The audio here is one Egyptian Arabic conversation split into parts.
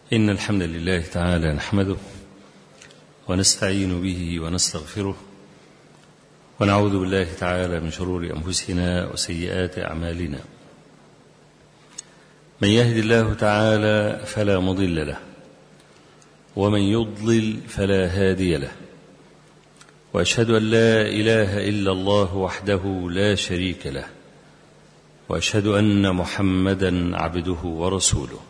إن الحمد لله تعالى نحمده ونستعين به ونستغفره ونعوذ بالله تعالى من شرور أنفسنا وسيئات أعمالنا من يهد الله تعالى فلا مضل له ومن يضلل فلا هادي له واشهد ان لا اله الا الله وحده لا شريك له واشهد ان محمدا عبده ورسوله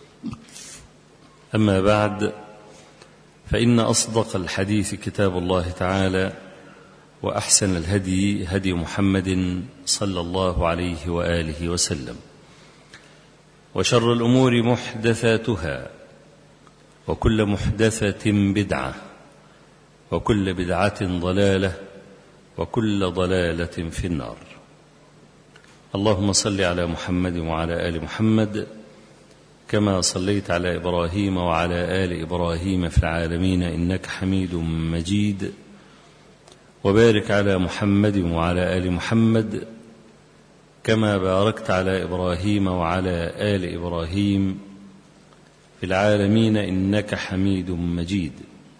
اما بعد فان اصدق الحديث كتاب الله تعالى واحسن الهدي هدي محمد صلى الله عليه واله وسلم وشر الامور محدثاتها وكل محدثه بدعه وكل بدعه ضلاله وكل ضلاله في النار اللهم صل على محمد وعلى ال محمد كما صليت على ابراهيم وعلى ال ابراهيم في العالمين انك حميد مجيد وبارك على محمد وعلى ال محمد كما باركت على ابراهيم وعلى ال ابراهيم في العالمين انك حميد مجيد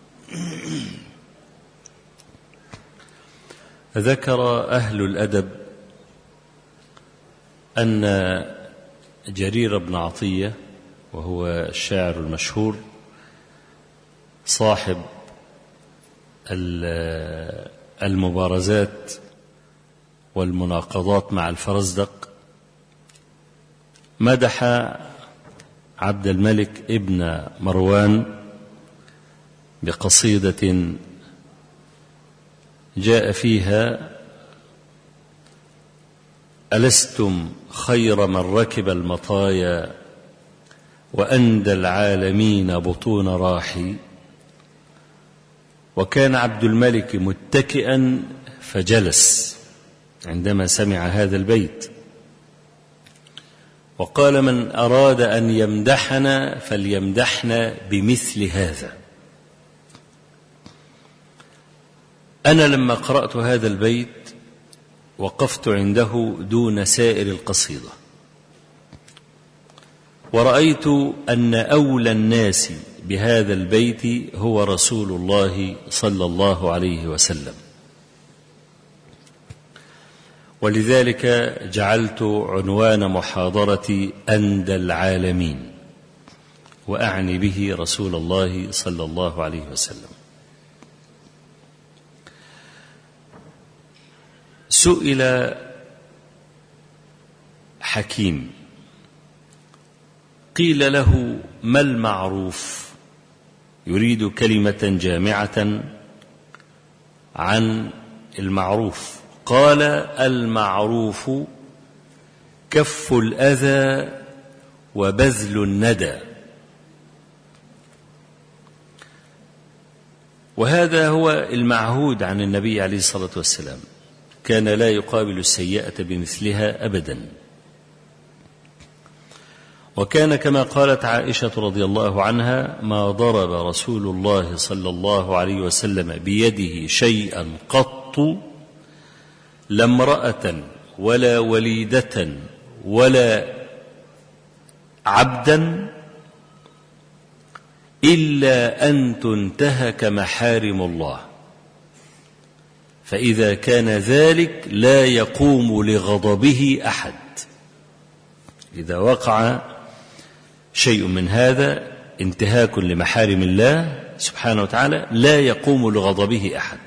ذكر اهل الادب ان جرير بن عطيه وهو الشاعر المشهور صاحب المبارزات والمناقضات مع الفرزدق مدح عبد الملك ابن مروان بقصيدة جاء فيها ألستم خير من ركب المطايا وأندى العالمين بطون راحي وكان عبد الملك متكئا فجلس عندما سمع هذا البيت وقال من أراد أن يمدحنا فليمدحنا بمثل هذا أنا لما قرأت هذا البيت وقفت عنده دون سائر القصيدة ورأيت أن أولى الناس بهذا البيت هو رسول الله صلى الله عليه وسلم ولذلك جعلت عنوان محاضرتي أندى العالمين وأعني به رسول الله صلى الله عليه وسلم سئل حكيم قيل له ما المعروف يريد كلمة جامعة عن المعروف قال المعروف كف الأذى وبذل الندى وهذا هو المعهود عن النبي عليه الصلاة والسلام كان لا يقابل السيئة بمثلها أبدا وكان كما قالت عائشة رضي الله عنها ما ضرب رسول الله صلى الله عليه وسلم بيده شيئا قط لا امرأة ولا وليدة ولا عبدا إلا أن تنتهك محارم الله فإذا كان ذلك لا يقوم لغضبه أحد إذا وقع شيء من هذا انتهاك لمحارم الله سبحانه وتعالى لا يقوم لغضبه أحد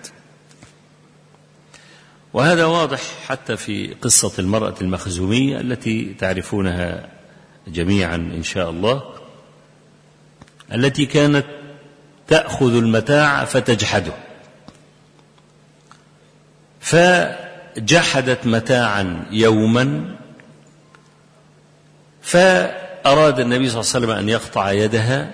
وهذا واضح حتى في قصة المرأة المخزومية التي تعرفونها جميعا إن شاء الله التي كانت تأخذ المتاع فتجحده فجحدت متاعا يوما فأراد النبي صلى الله عليه وسلم أن يقطع يدها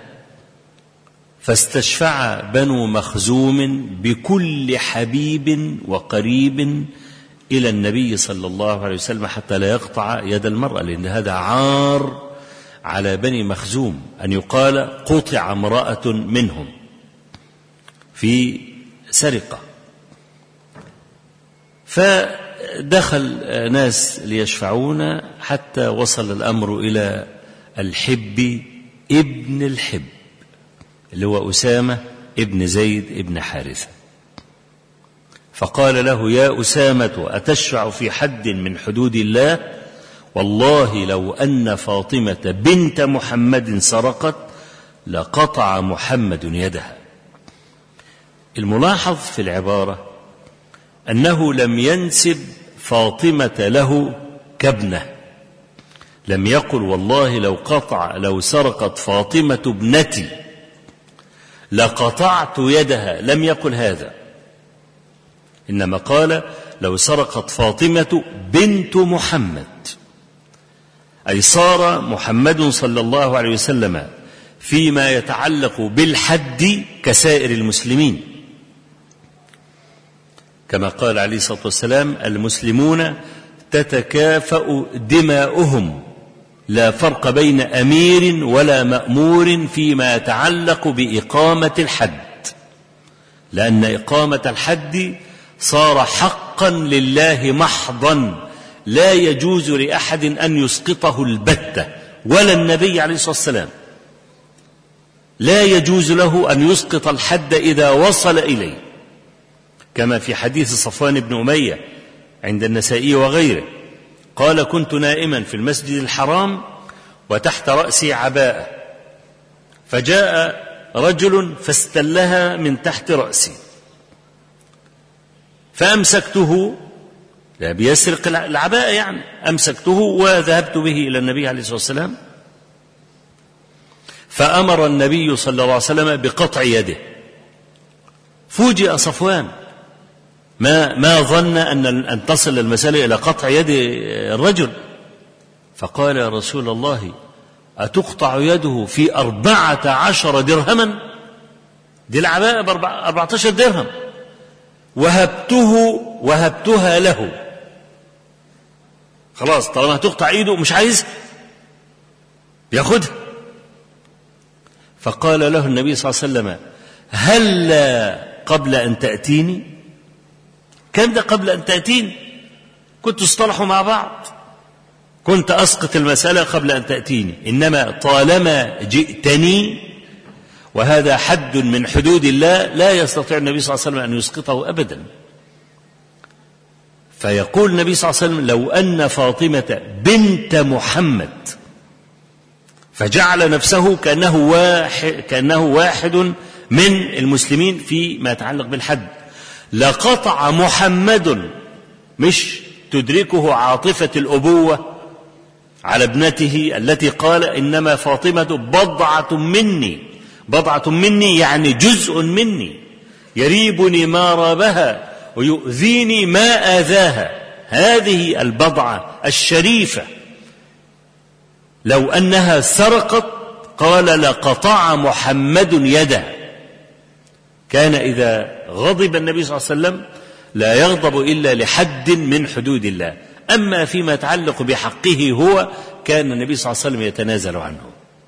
فاستشفع بنو مخزوم بكل حبيب وقريب إلى النبي صلى الله عليه وسلم حتى لا يقطع يد المرأة لأن هذا عار على بني مخزوم أن يقال قطع امرأة منهم في سرقة فدخل ناس ليشفعون حتى وصل الأمر إلى الحب ابن الحب اللي هو أسامة ابن زيد ابن حارثة فقال له يا أسامة أتشرع في حد من حدود الله والله لو أن فاطمة بنت محمد سرقت لقطع محمد يدها الملاحظ في العبارة أنه لم ينسب فاطمة له كابنة لم يقل والله لو قطع لو سرقت فاطمة ابنتي لقطعت يدها لم يقل هذا إنما قال لو سرقت فاطمة بنت محمد أي صار محمد صلى الله عليه وسلم فيما يتعلق بالحد كسائر المسلمين كما قال عليه الصلاة والسلام المسلمون تتكافأ دماؤهم لا فرق بين أمير ولا مأمور فيما يتعلق بإقامة الحد لأن إقامة الحد صار حقا لله محضا لا يجوز لأحد أن يسقطه البتة ولا النبي عليه الصلاة والسلام لا يجوز له أن يسقط الحد إذا وصل إليه كما في حديث صفوان بن أمية عند النسائي وغيره قال كنت نائما في المسجد الحرام وتحت رأسي عباءة فجاء رجل فاستلها من تحت رأسي فأمسكته لا بيسرق العباءة يعني أمسكته وذهبت به إلى النبي عليه الصلاة والسلام فأمر النبي صلى الله عليه وسلم بقطع يده فوجئ صفوان ما ما ظن أن أن تصل المسألة إلى قطع يد الرجل فقال يا رسول الله أتقطع يده في أربعة عشر درهما دي العباءة بأربعة عشر درهم وهبته وهبتها له خلاص طالما هتقطع ايده مش عايزها ياخدها فقال له النبي صلى الله عليه وسلم هلا قبل ان تاتيني كان ده قبل ان تاتيني كنت اصطلحوا مع بعض كنت اسقط المساله قبل ان تاتيني انما طالما جئتني وهذا حد من حدود الله لا يستطيع النبي صلى الله عليه وسلم ان يسقطه ابدا فيقول النبي صلى الله عليه وسلم لو أن فاطمة بنت محمد فجعل نفسه كأنه واحد, كأنه واحد من المسلمين فيما يتعلق بالحد لقطع محمد مش تدركه عاطفة الأبوة على ابنته التي قال إنما فاطمة بضعة مني بضعة مني يعني جزء مني يريبني ما رابها ويؤذيني ما آذاها هذه البضعة الشريفة لو أنها سرقت قال لقطع محمد يده كان إذا غضب النبي صلى الله عليه وسلم لا يغضب إلا لحد من حدود الله أما فيما يتعلق بحقه هو كان النبي صلى الله عليه وسلم يتنازل عنه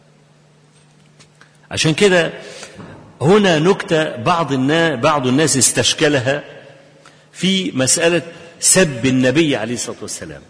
عشان كده هنا نكتة بعض الناس, بعض الناس استشكلها في مسألة سب النبي عليه الصلاة والسلام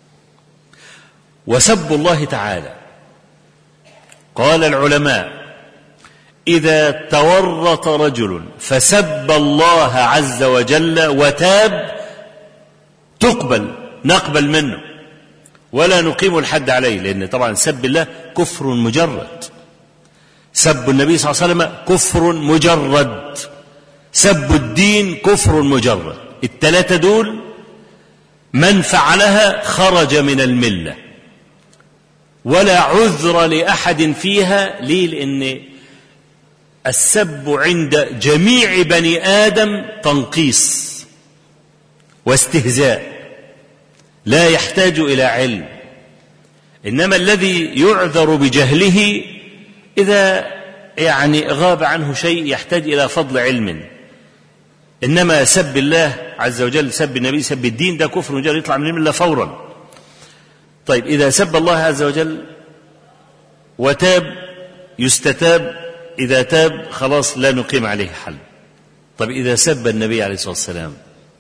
وسب الله تعالى قال العلماء إذا تورط رجل فسب الله عز وجل وتاب تقبل نقبل منه ولا نقيم الحد عليه لأن طبعا سب الله كفر مجرد سب النبي صلى الله عليه وسلم كفر مجرد سب الدين كفر مجرد التلاتة دول من فعلها خرج من الملة ولا عذر لأحد فيها ليه لأن السب عند جميع بني آدم تنقيص واستهزاء لا يحتاج إلى علم إنما الذي يعذر بجهله إذا يعني غاب عنه شيء يحتاج إلى فضل علم إنما سب الله عز وجل سب النبي سب الدين ده كفر مجرد يطلع من الملة فورا طيب إذا سب الله عز وجل وتاب يستتاب إذا تاب خلاص لا نقيم عليه حل طيب إذا سب النبي عليه الصلاة والسلام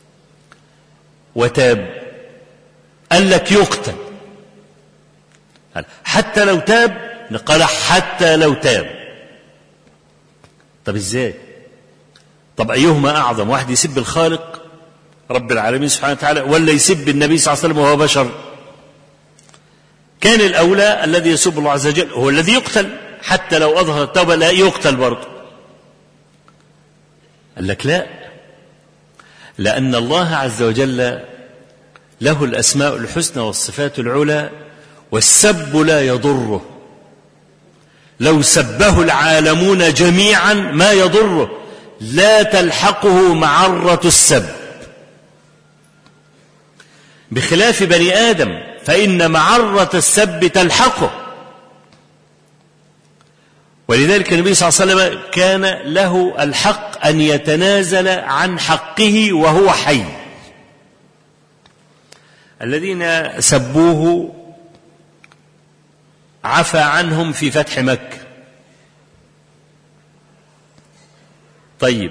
وتاب قال لك يقتل حتى لو تاب قال حتى لو تاب طب ازاي طب أيهما أعظم واحد يسب الخالق رب العالمين سبحانه وتعالى ولا يسب النبي صلى الله عليه وسلم وهو بشر كان الأولى الذي يسب الله عز وجل هو الذي يقتل حتى لو أظهر التوبة لا يقتل برضه قال لك لا لأن الله عز وجل له الأسماء الحسنى والصفات العلى والسب لا يضره لو سبه العالمون جميعا ما يضره لا تلحقه معرة السب بخلاف بني آدم فإن معرة السب تلحقه ولذلك النبي صلى الله عليه وسلم كان له الحق أن يتنازل عن حقه وهو حي الذين سبوه عفى عنهم في فتح مكة طيب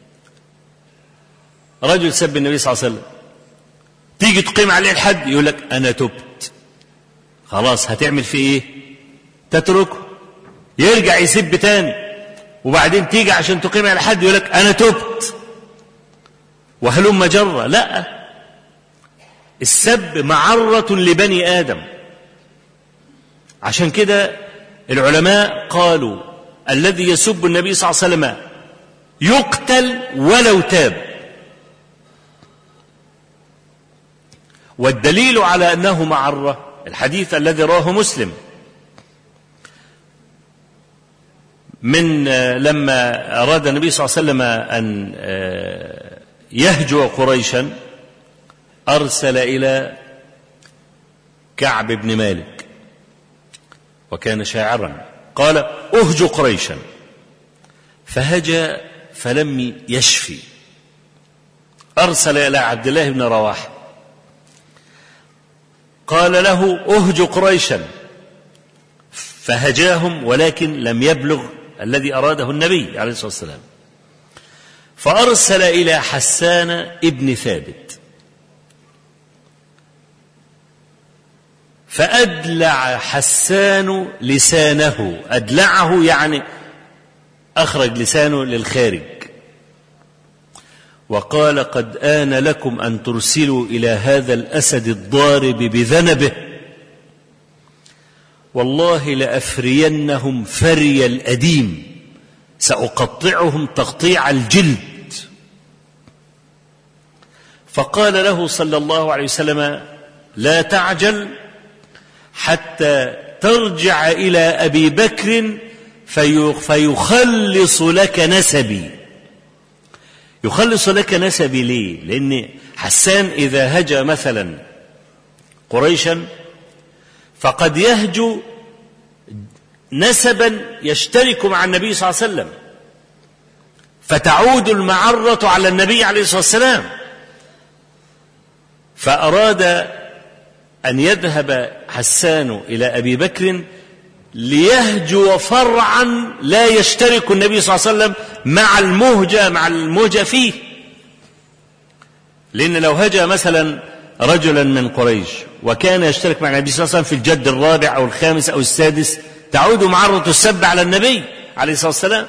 رجل سب النبي صلى الله عليه وسلم تيجي تقيم عليه الحد يقول لك أنا تبت خلاص هتعمل فيه إيه تتركه يرجع يسب تاني وبعدين تيجي عشان تقيم على حد يقول لك أنا تبت وهلم جرة لا السب معرة لبني آدم عشان كده العلماء قالوا الذي يسب النبي صلى الله عليه وسلم يقتل ولو تاب والدليل على انه معره الحديث الذي رواه مسلم من لما اراد النبي صلى الله عليه وسلم ان يهجو قريشا ارسل الى كعب بن مالك وكان شاعرا قال اهج قريشا فهجا فلم يشفي ارسل الى عبد الله بن رواحه قال له اهج قريشا فهجاهم ولكن لم يبلغ الذي اراده النبي عليه الصلاه والسلام فارسل الى حسان ابن ثابت فادلع حسان لسانه ادلعه يعني اخرج لسانه للخارج وقال قد آن لكم أن ترسلوا إلى هذا الأسد الضارب بذنبه والله لأفرينهم فري الأديم سأقطعهم تقطيع الجلد فقال له صلى الله عليه وسلم لا تعجل حتى ترجع إلى أبي بكر فيخلص لك نسبي يخلص لك نسبي ليه لأن حسان إذا هجى مثلا قريشا فقد يهجو نسبا يشترك مع النبي صلى الله عليه وسلم فتعود المعرة على النبي عليه الصلاة والسلام فأراد أن يذهب حسان إلى أبي بكر ليهجو فرعا لا يشترك النبي صلى الله عليه وسلم مع المهجة مع المهجة فيه لأن لو هجى مثلا رجلا من قريش وكان يشترك مع النبي صلى الله عليه وسلم في الجد الرابع أو الخامس أو السادس تعود معرة السب على النبي عليه الصلاة والسلام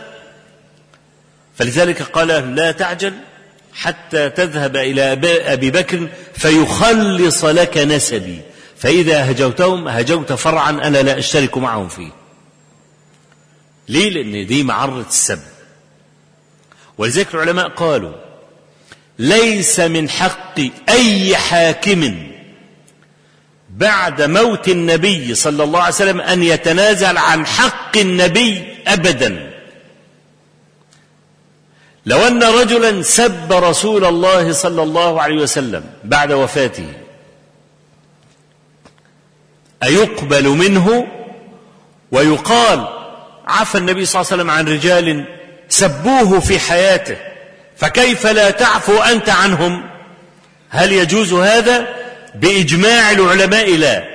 فلذلك قال لا تعجل حتى تذهب إلى أبي بكر فيخلص لك نسبي فإذا هجوتهم هجوت فرعا أنا لا أشترك معهم فيه ليه لأن دي معرة السب ولذلك العلماء قالوا ليس من حق أي حاكم بعد موت النبي صلى الله عليه وسلم أن يتنازل عن حق النبي أبدا لو أن رجلا سب رسول الله صلى الله عليه وسلم بعد وفاته أيقبل منه ويقال عفى النبي صلى الله عليه وسلم عن رجال سبوه في حياته فكيف لا تعفو أنت عنهم هل يجوز هذا بإجماع العلماء لا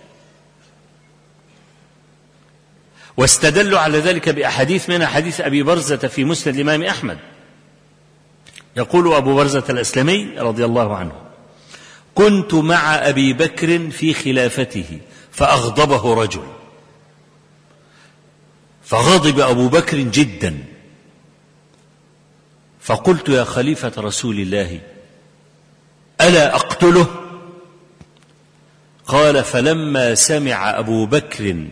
واستدلوا على ذلك بأحاديث منها حديث أبي برزة في مسند الإمام أحمد يقول أبو برزة الأسلمي رضي الله عنه كنت مع أبي بكر في خلافته فأغضبه رجل فغضب أبو بكر جدا فقلت يا خليفة رسول الله ألا أقتله قال فلما سمع أبو بكر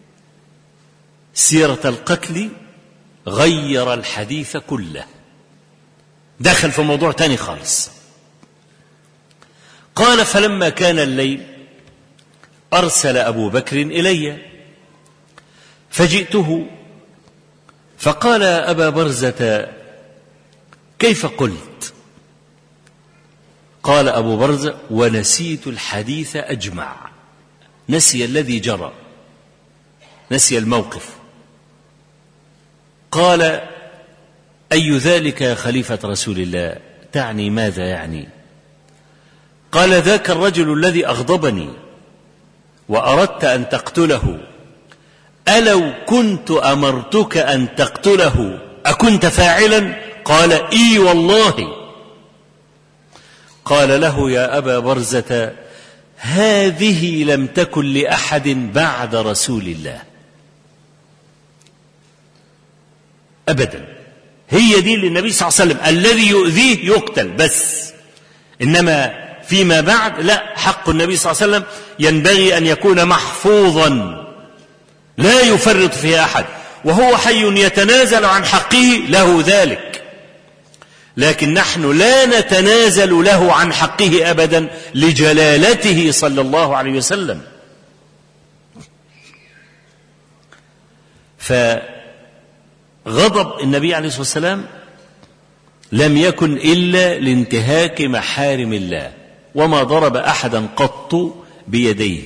سيرة القتل غير الحديث كله دخل في موضوع تاني خالص قال فلما كان الليل أرسل أبو بكر إلي فجئته فقال يا أبا برزة كيف قلت قال أبو برزة ونسيت الحديث أجمع نسي الذي جرى نسي الموقف قال أي ذلك يا خليفة رسول الله تعني ماذا يعني قال ذاك الرجل الذي أغضبني وأردت أن تقتله ألو كنت أمرتك أن تقتله أكنت فاعلا قال إي والله قال له يا أبا برزة هذه لم تكن لأحد بعد رسول الله أبدا هي دي للنبي صلى الله عليه وسلم الذي يؤذيه يقتل بس إنما فيما بعد لا حق النبي صلى الله عليه وسلم ينبغي أن يكون محفوظا لا يفرط فيه أحد وهو حي يتنازل عن حقه له ذلك لكن نحن لا نتنازل له عن حقه ابدا لجلالته صلى الله عليه وسلم فغضب النبي عليه الصلاه والسلام لم يكن الا لانتهاك محارم الله وما ضرب احدا قط بيديه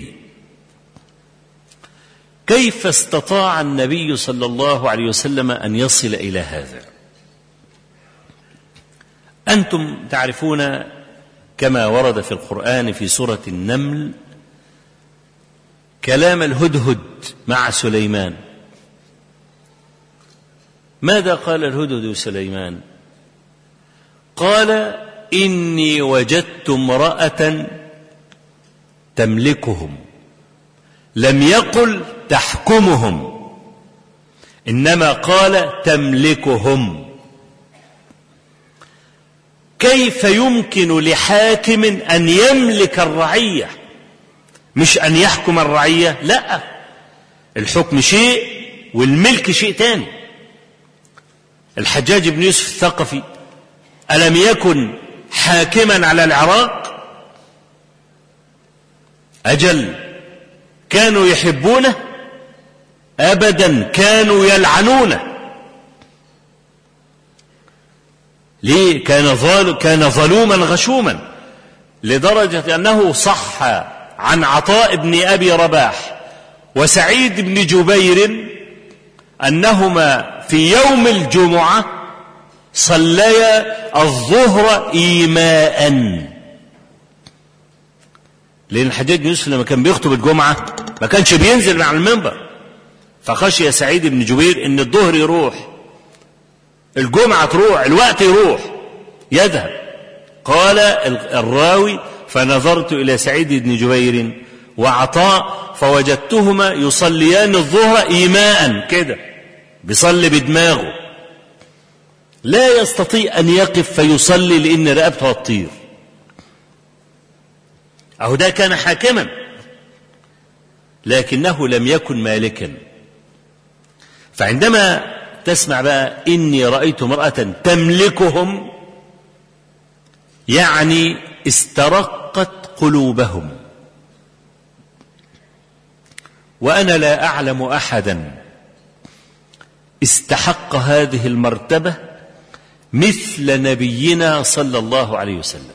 كيف استطاع النبي صلى الله عليه وسلم ان يصل الى هذا أنتم تعرفون كما ورد في القرآن في سورة النمل كلام الهدهد مع سليمان ماذا قال الهدهد سليمان قال إني وجدت امرأة تملكهم لم يقل تحكمهم إنما قال تملكهم كيف يمكن لحاكم ان يملك الرعيه مش ان يحكم الرعيه لا الحكم شيء والملك شيء تاني الحجاج بن يوسف الثقفي الم يكن حاكما على العراق اجل كانوا يحبونه ابدا كانوا يلعنونه ليه كان ظالم كان ظلوما غشوما لدرجة أنه صح عن عطاء بن أبي رباح وسعيد بن جبير أنهما في يوم الجمعة صليا الظهر إيماء لأن الحجاج بن يوسف لما كان بيخطب الجمعة ما كانش بينزل من على المنبر فخشي سعيد بن جبير إن الظهر يروح الجمعة تروح الوقت يروح يذهب قال الراوي فنظرت إلى سعيد بن جبير وعطاء فوجدتهما يصليان الظهر إيماء كده بيصلي بدماغه لا يستطيع أن يقف فيصلي لأن رقبته هتطير أهو ده كان حاكما لكنه لم يكن مالكا فعندما تسمع بقى إني رأيت امرأة تملكهم يعني استرقت قلوبهم وأنا لا أعلم أحدا استحق هذه المرتبة مثل نبينا صلى الله عليه وسلم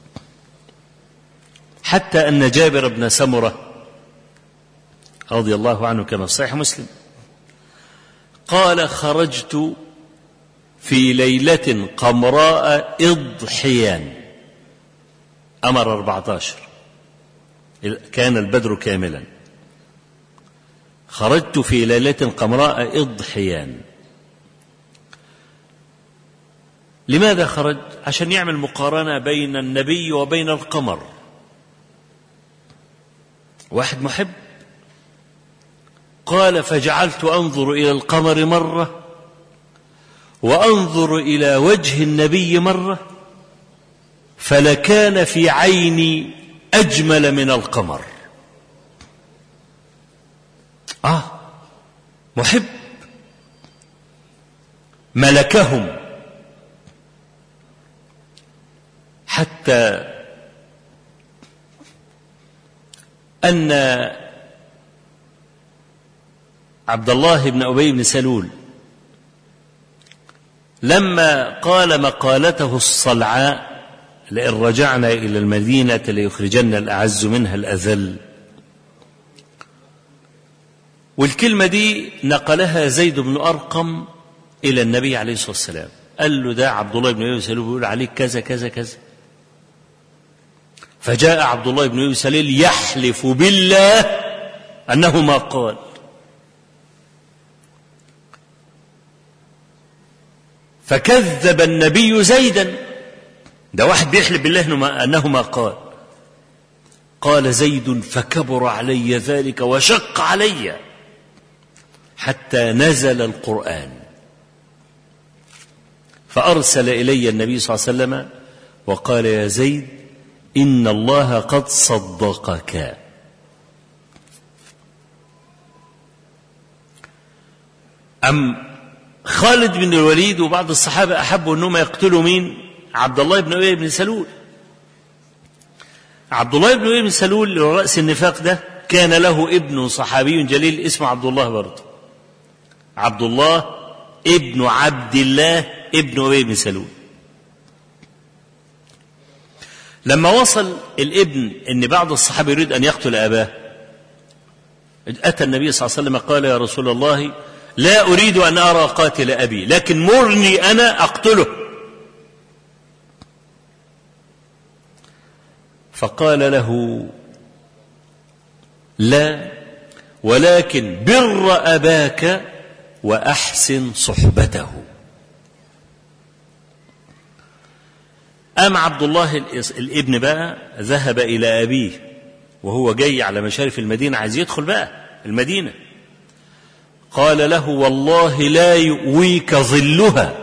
حتى أن جابر بن سمرة رضي الله عنه كما في صحيح مسلم قال خرجت في ليلة قمراء إضحيان أمر 14 كان البدر كاملا خرجت في ليلة قمراء إضحيان لماذا خرج عشان يعمل مقارنة بين النبي وبين القمر واحد محب قال فجعلت انظر الى القمر مره وانظر الى وجه النبي مره فلكان في عيني اجمل من القمر اه محب ملكهم حتى ان عبد الله بن ابي بن سلول لما قال مقالته الصلعاء لئن رجعنا الى المدينه ليخرجن الاعز منها الاذل والكلمه دي نقلها زيد بن ارقم الى النبي عليه الصلاه والسلام قال له ده عبد الله بن ابي سلول بيقول عليك كذا كذا كذا فجاء عبد الله بن ابي سلول يحلف بالله انه ما قال فكذب النبي زيدا ده واحد بيحلف بالله انه ما, أنه ما قال قال زيد فكبر علي ذلك وشق علي حتى نزل القرآن فأرسل إلي النبي صلى الله عليه وسلم وقال يا زيد إن الله قد صدقك أم خالد بن الوليد وبعض الصحابة أحبوا أنهم يقتلوا مين عبد الله بن أبي بن سلول عبد الله بن أبي بن سلول رأس النفاق ده كان له ابن صحابي جليل اسمه عبد الله برضه عبد الله ابن عبد الله ابن أبي بن سلول لما وصل الابن ان بعض الصحابه يريد ان يقتل اباه اتى النبي صلى الله عليه وسلم قال يا رسول الله لا اريد ان ارى قاتل ابي لكن مرني انا اقتله فقال له لا ولكن بر اباك واحسن صحبته قام عبد الله الابن بقى ذهب إلى أبيه وهو جاي على مشارف المدينة عايز يدخل بقى المدينة قال له والله لا يؤويك ظلها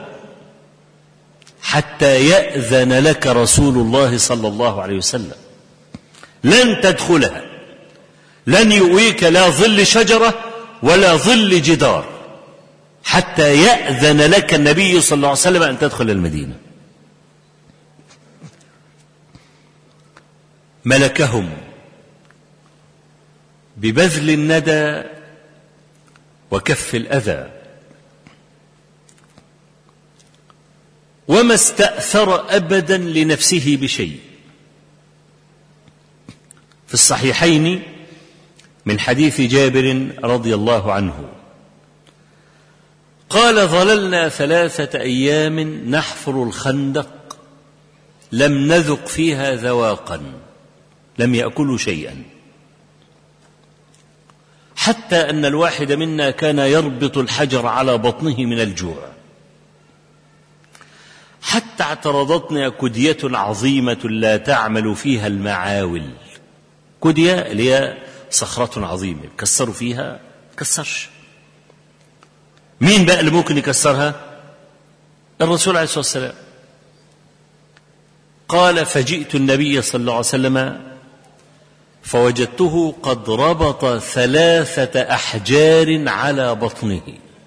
حتى يأذن لك رسول الله صلى الله عليه وسلم لن تدخلها لن يؤويك لا ظل شجرة ولا ظل جدار حتى يأذن لك النبي صلى الله عليه وسلم أن تدخل المدينة ملكهم ببذل الندى وكف الاذى وما استاثر ابدا لنفسه بشيء في الصحيحين من حديث جابر رضي الله عنه قال ظللنا ثلاثه ايام نحفر الخندق لم نذق فيها ذواقا لم ياكلوا شيئا حتى ان الواحد منا كان يربط الحجر على بطنه من الجوع حتى اعترضتنا كديه عظيمه لا تعمل فيها المعاول كديه اللي هي صخره عظيمه كسروا فيها كسرش مين بقى اللي ممكن يكسرها الرسول عليه الصلاه والسلام قال فجئت النبي صلى الله عليه وسلم فوجدته قد ربط ثلاثة أحجار على بطنه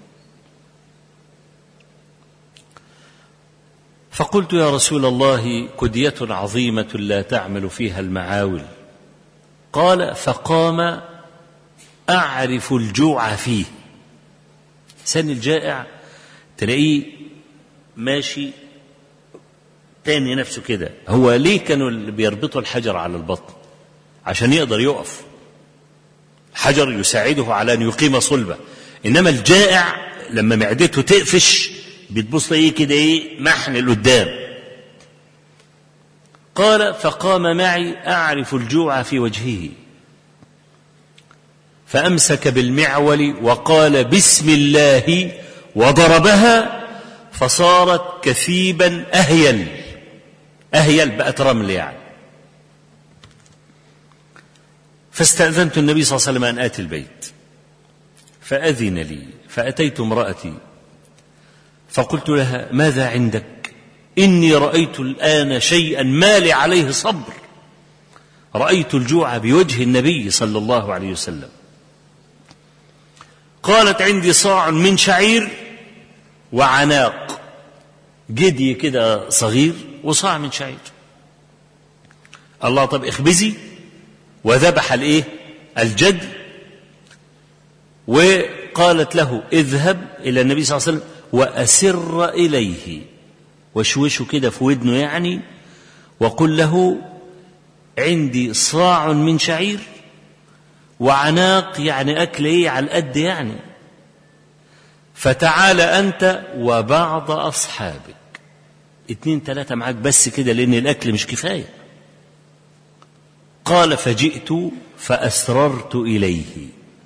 فقلت يا رسول الله كدية عظيمة لا تعمل فيها المعاول قال فقام أعرف الجوع فيه سن الجائع تلاقيه ماشي تاني نفسه كده هو ليه كانوا بيربطوا الحجر على البطن عشان يقدر يقف حجر يساعده على أن يقيم صلبة إنما الجائع لما معدته تقفش بتبص ايه كده ايه محن لقدام قال فقام معي اعرف الجوع في وجهه فامسك بالمعول وقال بسم الله وضربها فصارت كثيبا اهيل اهيل بقت رمل يعني فاستاذنت النبي صلى الله عليه وسلم ان اتي البيت فأذن لي فأتيت امرأتي فقلت لها ماذا عندك إني رأيت الآن شيئا ما لي عليه صبر رأيت الجوع بوجه النبي صلى الله عليه وسلم قالت عندي صاع من شعير وعناق جدي كده صغير وصاع من شعير الله طب اخبزي وذبح الايه الجد وقالت له اذهب الى النبي صلى الله عليه وسلم واسر اليه وشوشه كده في ودنه يعني وقل له عندي صاع من شعير وعناق يعني أكل إيه على القد يعني فتعال أنت وبعض أصحابك اتنين تلاتة معاك بس كده لأن الأكل مش كفاية قال فجئت فأسررت إليه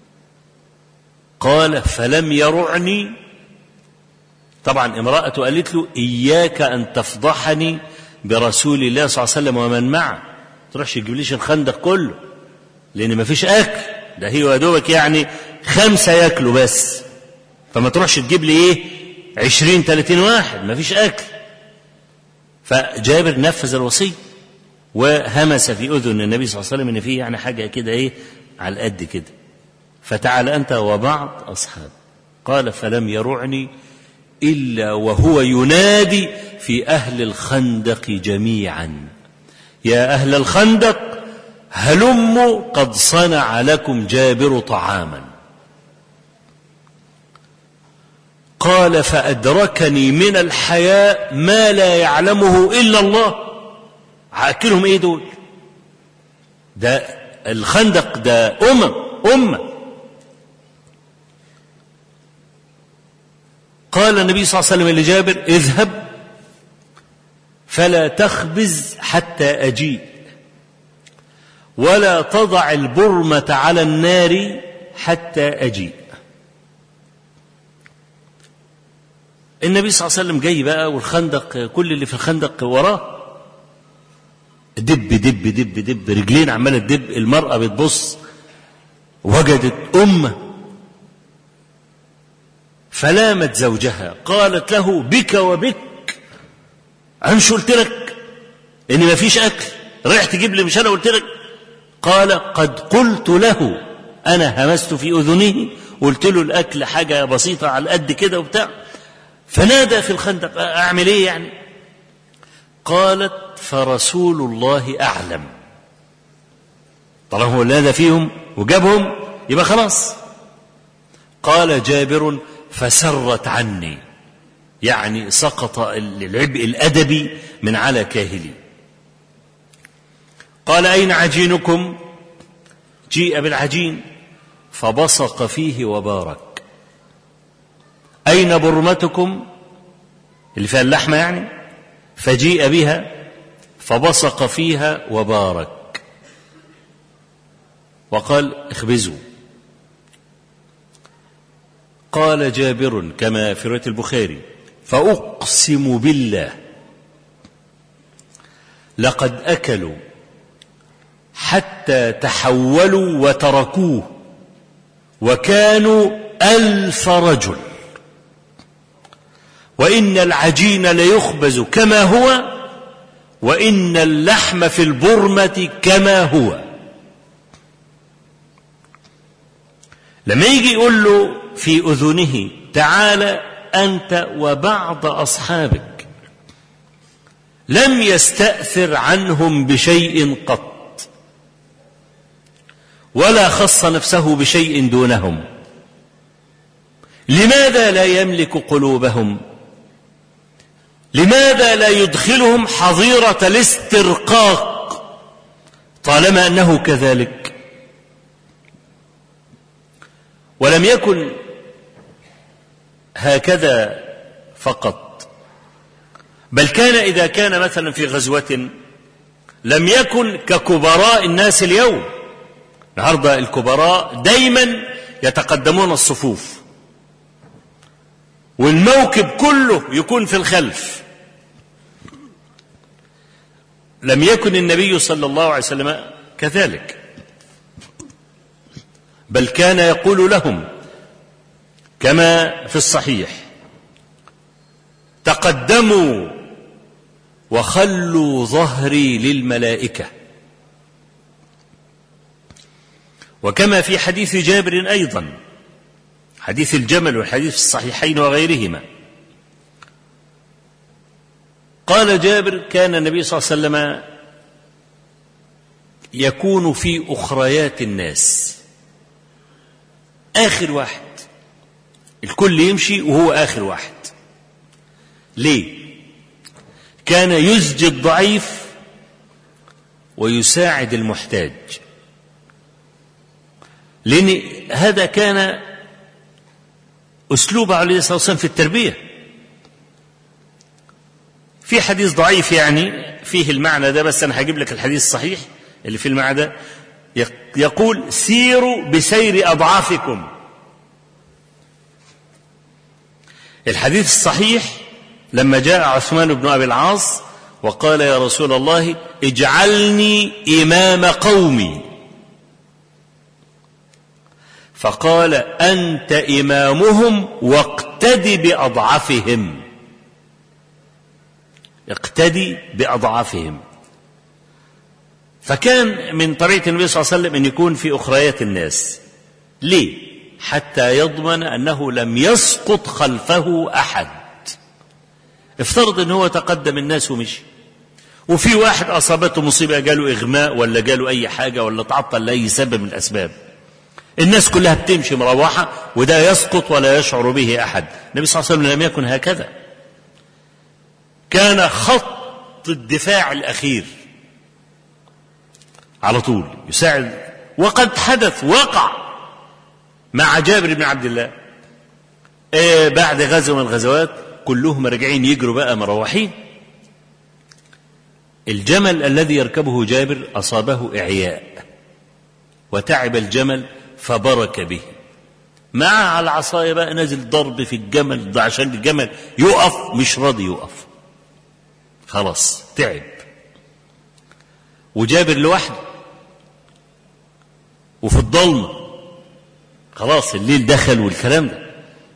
قال فلم يرعني طبعا امرأته قالت له إياك أن تفضحني برسول الله صلى الله عليه وسلم ومن معه تروحش تجيبليش الخندق كله لأن مفيش أكل ده هي ودوبك يعني خمسة ياكلوا بس فما تروحش تجيب لي إيه عشرين تلاتين واحد مفيش أكل فجابر نفذ الوصية وهمس في أذن النبي صلى الله عليه وسلم إن فيه يعني حاجة كده إيه على القد كده فتعال أنت وبعض أصحاب قال فلم يرعني إلا وهو ينادي في أهل الخندق جميعا يا أهل الخندق هلموا قد صنع لكم جابر طعاما قال فأدركني من الحياء ما لا يعلمه إلا الله هأكلهم إيه دول ده الخندق ده أمم أمة قال النبي صلى الله عليه وسلم لجابر اذهب فلا تخبز حتى أجيء ولا تضع البرمة على النار حتى أجيء النبي صلى الله عليه وسلم جاي بقى والخندق كل اللي في الخندق وراه دب دب دب دب رجلين عمالة تدب المرأة بتبص وجدت أمة فلامت زوجها قالت له بك وبك أنا مش قلت لك إن ما فيش أكل رايح تجيب لي مش أنا قلت لك قال قد قلت له أنا همست في أذنه قلت له الأكل حاجة بسيطة على قد كده وبتاع فنادى في الخندق أعمل إيه يعني قالت فرسول الله أعلم طالما هو نادى فيهم وجابهم يبقى خلاص قال جابر فسرت عني يعني سقط العبء الأدبي من على كاهلي قال أين عجينكم جيء بالعجين فبصق فيه وبارك أين برمتكم اللي فيها اللحمة يعني فجيء بها فبصق فيها وبارك وقال اخبزوا قال جابر كما في رواية البخاري فأقسم بالله لقد أكلوا حتى تحولوا وتركوه وكانوا ألف رجل وإن العجين ليخبز كما هو وإن اللحم في البرمة كما هو لما يجي يقول له في أذنه تعال أنت وبعض أصحابك لم يستأثر عنهم بشيء قط ولا خص نفسه بشيء دونهم لماذا لا يملك قلوبهم لماذا لا يدخلهم حظيرة الاسترقاق طالما أنه كذلك ولم يكن هكذا فقط بل كان إذا كان مثلا في غزوة لم يكن ككبراء الناس اليوم النهارده الكبراء دايما يتقدمون الصفوف والموكب كله يكون في الخلف لم يكن النبي صلى الله عليه كما في الصحيح تقدموا وخلوا ظهري للملائكه وكما في حديث جابر ايضا حديث الجمل والحديث في الصحيحين وغيرهما قال جابر كان النبي صلى الله عليه وسلم يكون في اخريات الناس اخر واحد الكل يمشي وهو اخر واحد ليه كان يزجي الضعيف ويساعد المحتاج لان هذا كان اسلوب عليه الصلاه والسلام في التربيه في حديث ضعيف يعني فيه المعنى ده بس انا هجيب لك الحديث الصحيح اللي في المعنى ده يقول سيروا بسير اضعافكم الحديث الصحيح لما جاء عثمان بن ابي العاص وقال يا رسول الله اجعلني امام قومي فقال انت امامهم واقتد باضعفهم اقتدي باضعافهم فكان من طريقه النبي صلى الله عليه وسلم ان يكون في اخريات الناس ليه حتى يضمن انه لم يسقط خلفه احد افترض ان هو تقدم الناس ومشي وفي واحد اصابته مصيبه جاله اغماء ولا جاله اي حاجه ولا تعطل لاي سبب من الاسباب الناس كلها بتمشي مروحه وده يسقط ولا يشعر به احد النبي صلى الله عليه وسلم لم يكن هكذا كان خط الدفاع الاخير على طول يساعد وقد حدث وقع مع جابر بن عبد الله إيه بعد غزوه من الغزوات كلهم راجعين يجروا بقى مروحين الجمل الذي يركبه جابر اصابه اعياء وتعب الجمل فبرك به مع على العصايه بقى نازل ضرب في الجمل ده عشان الجمل يقف مش راضي يقف خلاص تعب وجابر لوحده وفي الضلمه خلاص الليل دخل والكلام ده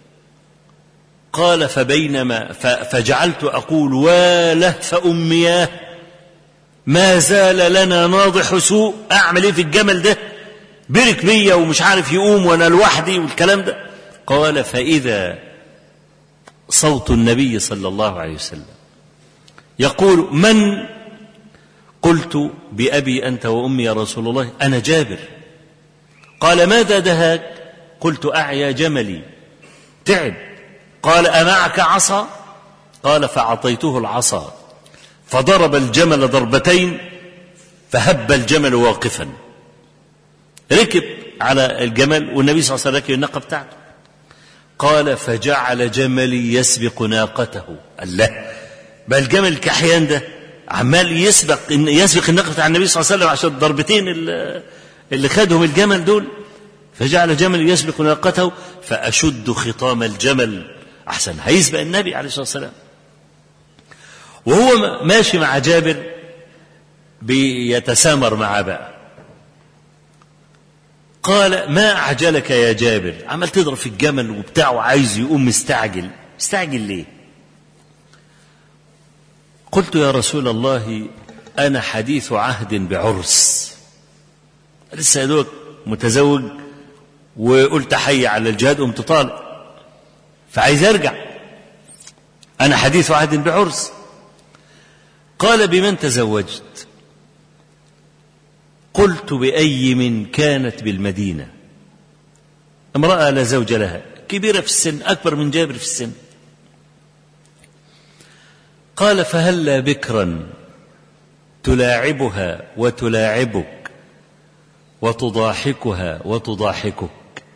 قال فبينما فجعلت اقول واله فامياه ما زال لنا ناضح سوء اعمل ايه في الجمل ده برك بيا ومش عارف يقوم وانا لوحدي والكلام ده قال فاذا صوت النبي صلى الله عليه وسلم يقول من قلت بأبي أنت وأمي يا رسول الله أنا جابر قال ماذا دهاك قلت أعيا جملي تعب قال أمعك عصا قال فأعطيته العصا فضرب الجمل ضربتين فهب الجمل واقفا ركب على الجمل والنبي صلى الله عليه وسلم ركب الناقة بتاعته قال فجعل جملي يسبق ناقته الله بقى الجمل الكحيان ده عمال يسبق يسبق الناقة بتاع النبي صلى الله عليه وسلم عشان الضربتين اللي خدهم الجمل دول فجعل جمل يسبق ناقته فأشد خطام الجمل أحسن هيسبق النبي عليه الصلاة والسلام وهو ماشي مع جابر بيتسامر معاه بقى قال ما أعجلك يا جابر عمال تضرب في الجمل وبتاع وعايز يقوم مستعجل مستعجل ليه قلت يا رسول الله أنا حديث عهد بعرس لسه يدوك متزوج وقلت حي على الجهاد قمت طالع فعايز ارجع انا حديث عهد بعرس قال بمن تزوجت قلت باي من كانت بالمدينه امراه لا زوج لها كبيره في السن اكبر من جابر في السن قال فهلا بكرا تلاعبها وتلاعبك وتضاحكها وتضاحكك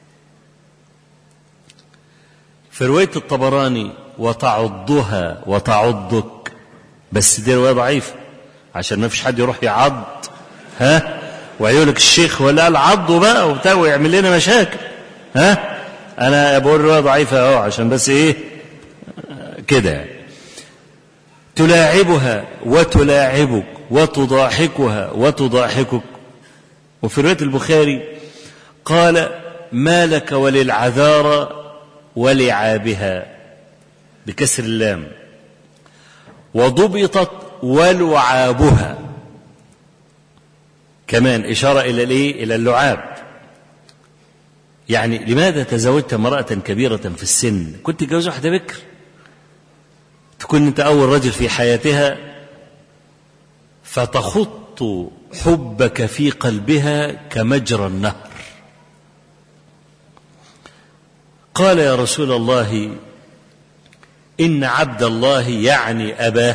في رواية الطبراني وتعضها وتعضك بس دي رواية ضعيفة عشان ما فيش حد يروح يعض ها ويقول لك الشيخ ولا قال عضوا بقى وبتاع ويعمل لنا مشاكل ها انا بقول رواية ضعيفة اهو عشان بس ايه كده يعني تلاعبها وتلاعبك وتضاحكها وتضاحكك وفي رواية البخاري قال ما لك وللعذارى ولعابها بكسر اللام وضبطت ولعابها كمان إشارة إلى الإيه؟ إلى اللعاب يعني لماذا تزوجت امرأة كبيرة في السن كنت تجوز واحدة بكر تكون أنت أول رجل في حياتها فتخط حبك في قلبها كمجرى النهر قال يا رسول الله إن عبد الله يعني أباه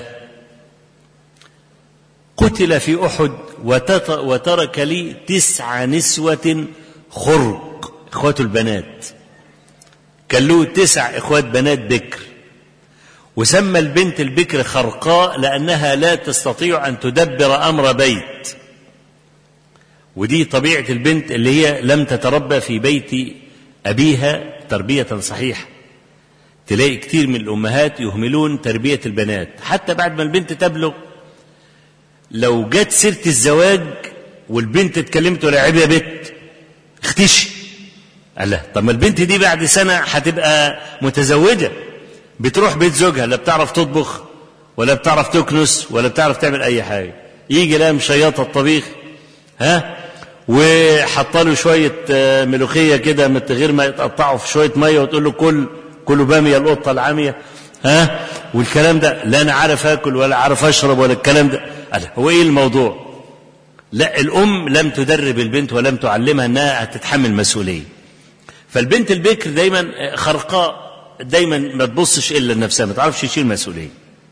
قتل في أحد وترك لي تسع نسوة خرق إخوات البنات كان له تسع إخوات بنات بكر وسمى البنت البكر خرقاء لأنها لا تستطيع أن تدبر أمر بيت ودي طبيعة البنت اللي هي لم تتربى في بيت أبيها تربية صحيحة تلاقي كتير من الأمهات يهملون تربية البنات حتى بعد ما البنت تبلغ لو جت سيرة الزواج والبنت اتكلمت ولا عيب يا بت اختشي قال لها طب ما البنت دي بعد سنة هتبقى متزوجة بتروح بيت زوجها لا بتعرف تطبخ ولا بتعرف تكنس ولا بتعرف تعمل أي حاجة يجي لها مشيطة الطبيخ ها وحط له شوية ملوخية كده من غير ما يتقطعوا في شوية مية وتقول له كل كله بامية القطة العامية ها والكلام ده لا أنا عارف آكل ولا عارف أشرب ولا الكلام ده قال هو إيه الموضوع لا الأم لم تدرب البنت ولم تعلمها أنها تتحمل مسؤولية فالبنت البكر دايما خرقاء دايما ما تبصش إلا لنفسها ما تعرفش تشيل مسؤولية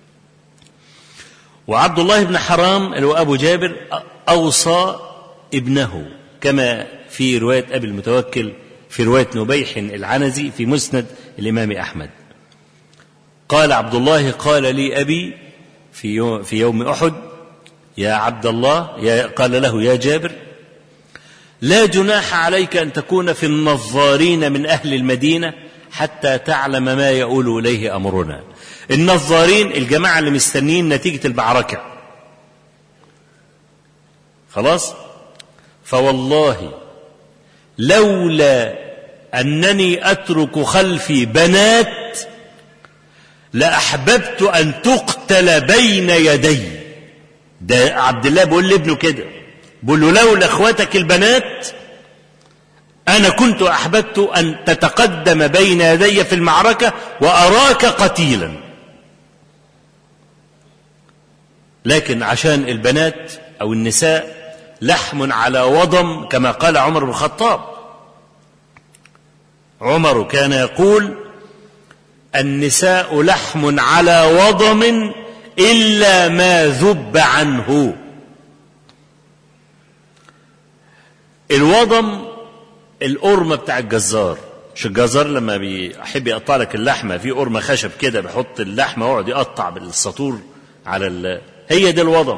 وعبد الله بن حرام اللي هو أبو جابر أوصى ابنه كما في رواية أبي المتوكل في رواية نبيح العنزي في مسند الإمام أحمد قال عبد الله قال لي أبي في يوم, في يوم أحد يا عبد الله يا قال له يا جابر لا جناح عليك أن تكون في النظارين من أهل المدينة حتى تعلم ما يؤول إليه أمرنا النظارين الجماعة اللي مستنين نتيجة المعركة خلاص فوالله لولا أنني أترك خلفي بنات لأحببت أن تقتل بين يدي ده عبد الله بيقول لابنه كده بيقول له لولا اخواتك البنات أنا كنت أحببت أن تتقدم بين يدي في المعركة وأراك قتيلا لكن عشان البنات أو النساء لحم على وضم كما قال عمر بن الخطاب عمر كان يقول النساء لحم على وضم إلا ما ذب عنه الوضم القرمة بتاع الجزار مش الجزار لما بيحب يقطع لك اللحمة في قرمة خشب كده بيحط اللحمة ويقعد يقطع بالسطور على ال... هي دي الوضم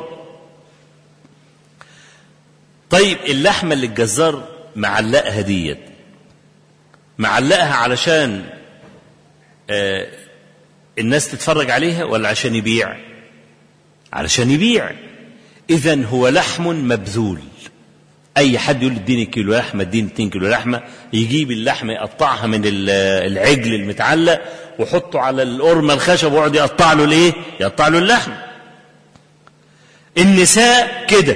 طيب اللحمة اللي الجزار معلقها ديت معلقها علشان آه الناس تتفرج عليها ولا عشان يبيع علشان يبيع اذا هو لحم مبذول اي حد يقول اديني كيلو لحمه اديني 2 كيلو لحمه يجيب اللحمه يقطعها من العجل المتعلق ويحطه على القرمه الخشب ويقعد يقطع له الايه يقطع له اللحم النساء كده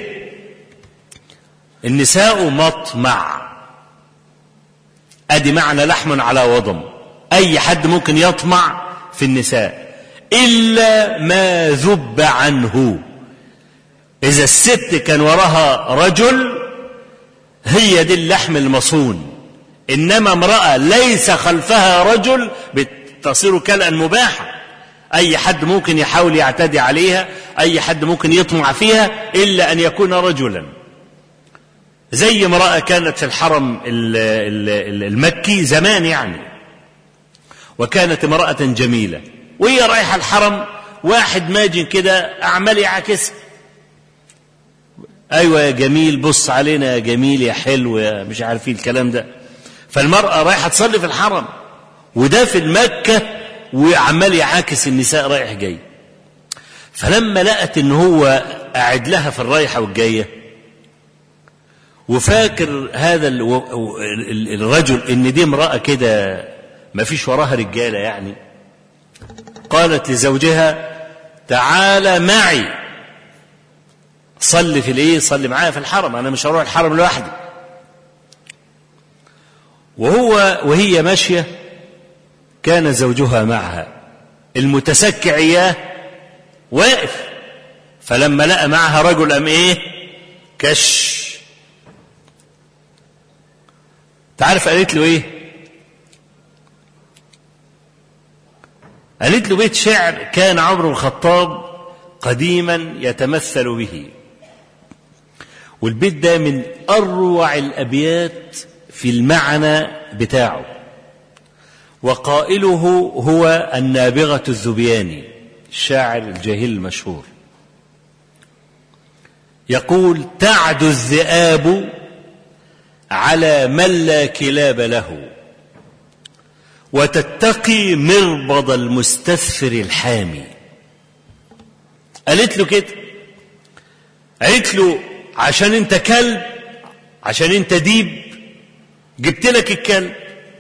النساء مطمع ادي معنى لحم على وضم اي حد ممكن يطمع في النساء الا ما ذب عنه اذا الست كان وراها رجل هي دي اللحم المصون انما امراه ليس خلفها رجل تصير كلا مباحه اي حد ممكن يحاول يعتدي عليها اي حد ممكن يطمع فيها الا ان يكون رجلا زي امراه كانت في الحرم المكي زمان يعني وكانت امراه جميله وهي رايحه الحرم واحد ماجن كده عمال يعاكسها ايوه يا جميل بص علينا يا جميل يا حلو يا مش عارفين الكلام ده فالمراه رايحه تصلي في الحرم وده في المكه وعمال يعاكس النساء رايح جاي فلما لقت ان هو قاعد لها في الرايحه والجايه وفاكر هذا الرجل ان دي امراه كده ما فيش وراها رجالة يعني قالت لزوجها تعال معي صلي في الايه صلي معايا في الحرم انا مش هروح الحرم لوحدي وهو وهي ماشيه كان زوجها معها المتسكع اياه واقف فلما لقى معها رجل ام ايه كش تعرف قالت له ايه قالت له بيت شعر كان عمر الخطاب قديما يتمثل به والبيت ده من اروع الابيات في المعنى بتاعه وقائله هو النابغه الذبياني الشاعر الجاهل المشهور يقول تعد الذئاب على من لا كلاب له وتتقي مربض المستثفر الحامي قالت له كده قالت له عشان انت كلب عشان انت ديب جبت لك الكلب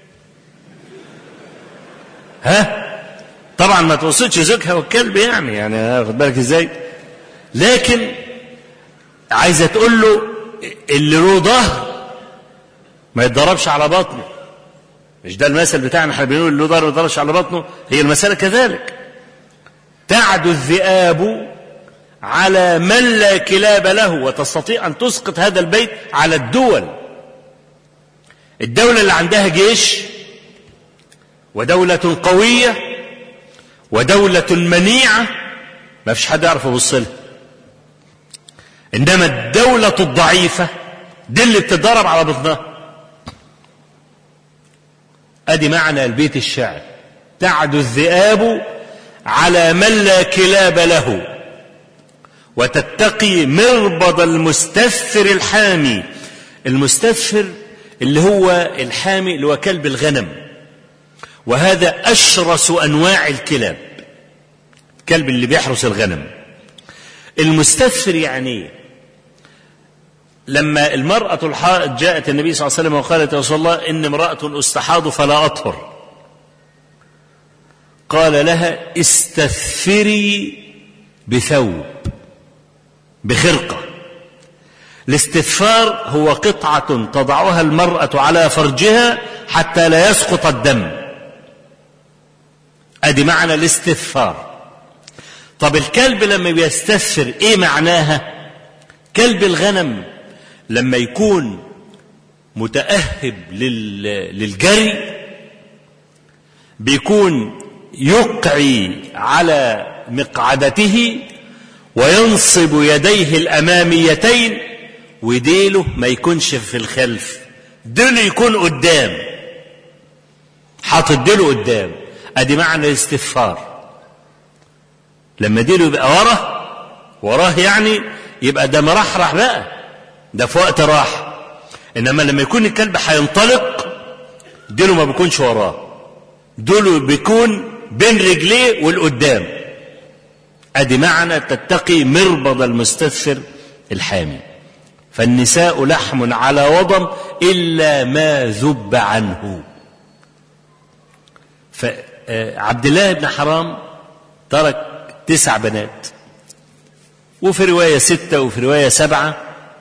ها طبعا ما توصلش زوجها والكلب يعني يعني واخد بالك ازاي لكن عايزه تقول له اللي له ظهر ما يتضربش على بطنه مش ده المثل بتاعنا احنا بنقول له ظهر ما يتضربش على بطنه هي المساله كذلك تعد الذئاب على من لا كلاب له وتستطيع ان تسقط هذا البيت على الدول الدوله اللي عندها جيش ودوله قويه ودوله منيعه ما فيش حد يعرف يبص لها انما الدوله الضعيفه دي اللي بتتضرب على بطنها ادي معنى البيت الشعر تعد الذئاب على من لا كلاب له وتتقي مربض المستثفر الحامي المستثفر اللي هو الحامي اللي هو كلب الغنم وهذا أشرس أنواع الكلاب الكلب اللي بيحرس الغنم المستثفر يعني لما المرأة الحائض جاءت النبي صلى الله عليه وسلم وقالت يا رسول الله إن امرأة أستحاض فلا أطهر قال لها استثفري بثوب بخرقة الاستثفار هو قطعة تضعها المرأة على فرجها حتى لا يسقط الدم ادي معنى الاستثفار طب الكلب لما بيستثفر ايه معناها كلب الغنم لما يكون متأهب للجري بيكون يقعي على مقعدته وينصب يديه الأماميتين وديله ما يكونش في الخلف ديله يكون قدام حاطط ديله قدام ادي معنى الاستغفار لما ديله يبقى ورا وراه يعني يبقى ده مرحرح بقى ده في وقت راحة انما لما يكون الكلب هينطلق ديله ما بيكونش وراه ديله بيكون بين رجليه والقدام ادي معنى تتقي مربض المستثفر الحامي فالنساء لحم على وضم الا ما ذب عنه فعبد الله بن حرام ترك تسع بنات وفي روايه سته وفي روايه سبعه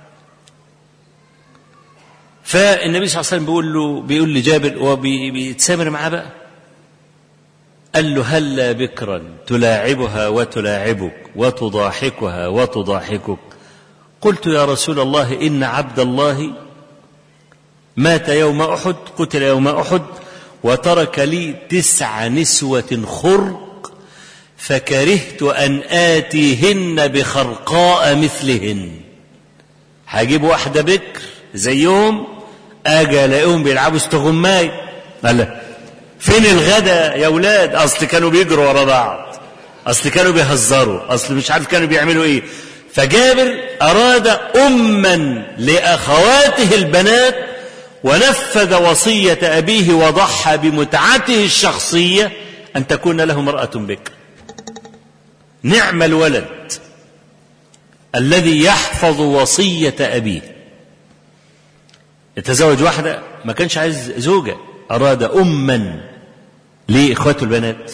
فالنبي صلى الله عليه وسلم بيقول له بيقول لجابر وهو بيتسامر معاه بقى قال له هلا بكرا تلاعبها وتلاعبك وتضاحكها وتضاحكك قلت يا رسول الله ان عبد الله مات يوم احد قتل يوم احد وترك لي تسع نسوه خرق فكرهت ان اتيهن بخرقاء مثلهن هجيب واحده بكر زيهم اجي الاقيهم بيلعبوا استغماي قال لا فين الغدا يا ولاد اصل كانوا بيجروا ورا بعض اصل كانوا بيهزروا اصل مش عارف كانوا بيعملوا ايه فجابر اراد اما لاخواته البنات ونفذ وصيه ابيه وضحى بمتعته الشخصيه ان تكون له امراه بكر نعم الولد الذي يحفظ وصيه ابيه يتزوج واحده ما كانش عايز زوجه اراد اما لإخوته البنات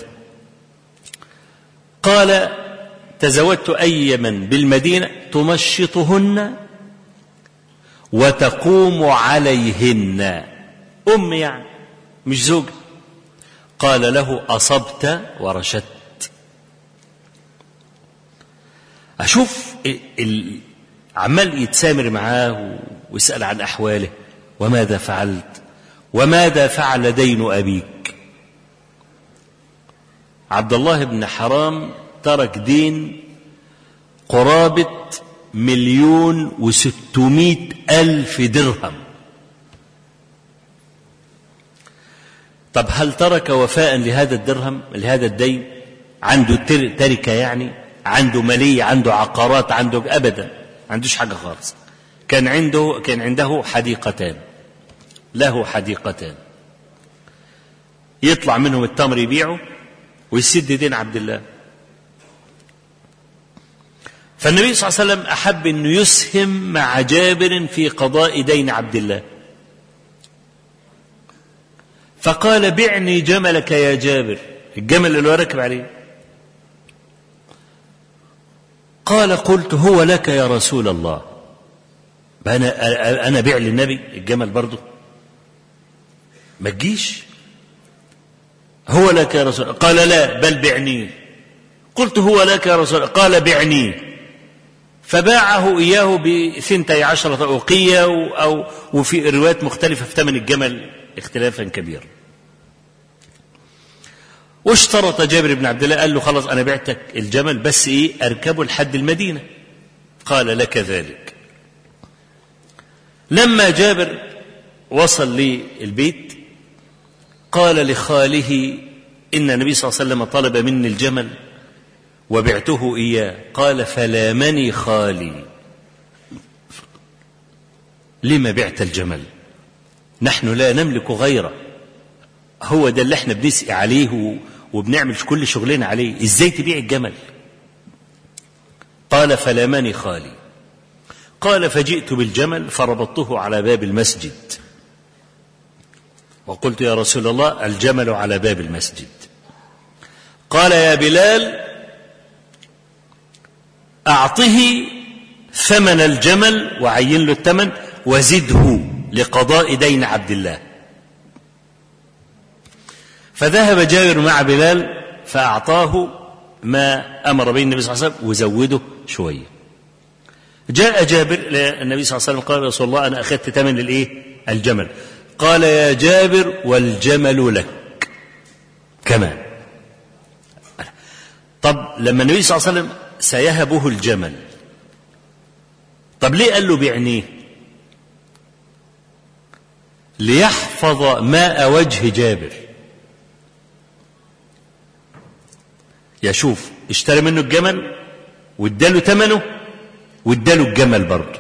قال تزوجت أيما بالمدينة تمشطهن وتقوم عليهن أم يعني مش زوج قال له أصبت ورشدت أشوف عمال يتسامر معاه ويسأل عن أحواله وماذا فعلت وماذا فعل دين أبيك عبد الله بن حرام ترك دين قرابة مليون وستمائة ألف درهم طب هل ترك وفاء لهذا الدرهم لهذا الدين عنده تركة يعني عنده مالية عنده عقارات عنده أبدا ما عندوش حاجة خالص كان عنده كان عنده حديقتان له حديقتان يطلع منهم التمر يبيعه ويسد دين عبد الله فالنبي صلى الله عليه وسلم أحب أنه يسهم مع جابر في قضاء دين عبد الله فقال بعني جملك يا جابر الجمل اللي هو راكب عليه قال قلت هو لك يا رسول الله أنا أنا بيع للنبي الجمل برضه ما تجيش هو لك يا رسول الله قال لا بل بعنيه قلت هو لك يا رسول الله قال بعنيه فباعه إياه بثنتي عشرة أوقية أو وفي روايات مختلفة في ثمن الجمل اختلافا كبيرا واشترط جابر بن عبد الله قال له خلاص أنا بعتك الجمل بس إيه أركبه لحد المدينة قال لك ذلك لما جابر وصل للبيت قال لخاله إن النبي صلى الله عليه وسلم طلب مني الجمل وبعته إياه قال فلامني خالي لما بعت الجمل نحن لا نملك غيره هو ده اللي احنا بنسقي عليه وبنعمل كل شغلنا عليه ازاي تبيع الجمل قال فلامني خالي قال فجئت بالجمل فربطته على باب المسجد وقلت يا رسول الله الجمل على باب المسجد قال يا بلال أعطه ثمن الجمل وعين له الثمن وزده لقضاء دين عبد الله فذهب جابر مع بلال فأعطاه ما أمر به النبي صلى الله عليه وسلم وزوده شوية جاء جابر للنبي صلى الله عليه وسلم قال يا رسول الله أنا أخذت ثمن الإيه الجمل قال يا جابر والجمل لك كمان طب لما النبي صلى الله عليه وسلم سيهبه الجمل طب ليه قال له بعنيه ليحفظ ماء وجه جابر يشوف اشترى منه الجمل واداله ثمنه واداله الجمل برضه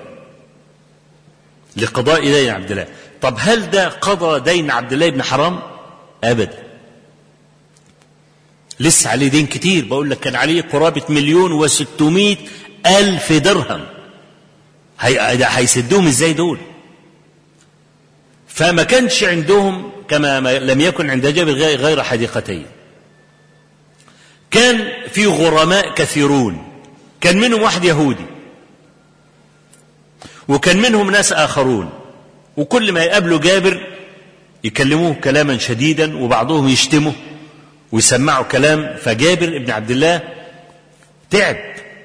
لقضاء دين عبد الله طب هل ده قضى دين عبد الله بن حرام ابدا لسه عليه دين كتير بقول لك كان عليه قرابة مليون وستمائة ألف درهم هيسدوهم ازاي دول فما كانش عندهم كما لم يكن عند جابر غير حديقتين كان في غرماء كثيرون كان منهم واحد يهودي وكان منهم ناس آخرون وكل ما يقابلوا جابر يكلموه كلاما شديدا وبعضهم يشتمه ويسمعوا كلام فجابر ابن عبد الله تعب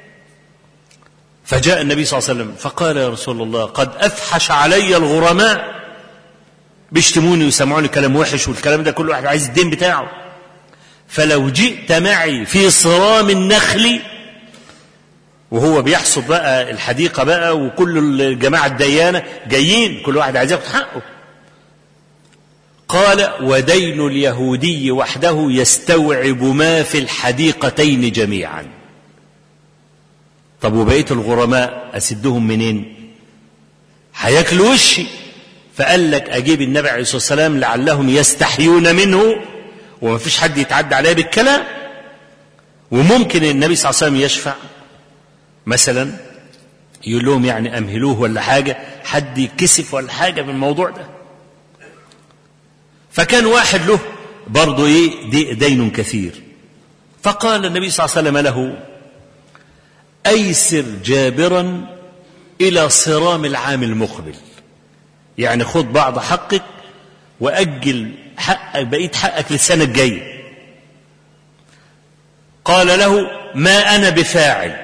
فجاء النبي صلى الله عليه وسلم فقال يا رسول الله قد أفحش علي الغرماء بيشتموني ويسمعوني كلام وحش والكلام ده كل واحد عايز الدين بتاعه فلو جئت معي في صرام النخل وهو بيحصد بقى الحديقة بقى وكل الجماعة الديانة جايين كل واحد عايز ياخد حقه قال ودين اليهودي وحده يستوعب ما في الحديقتين جميعا طب وبقية الغرماء أسدهم منين هياكلوا وشي فقال لك أجيب النبي عليه الصلاة والسلام لعلهم يستحيون منه وما فيش حد يتعدى عليه بالكلام وممكن النبي صلى الله عليه وسلم يشفع مثلا يقول لهم يعني أمهلوه ولا حاجة حد يكسف ولا حاجة من الموضوع ده فكان واحد له برضه إيه دي دين كثير فقال النبي صلى الله عليه وسلم له أيسر جابرا إلى صرام العام المقبل يعني خد بعض حقك وأجل حقك بقيت حقك للسنة الجاية قال له ما أنا بفاعل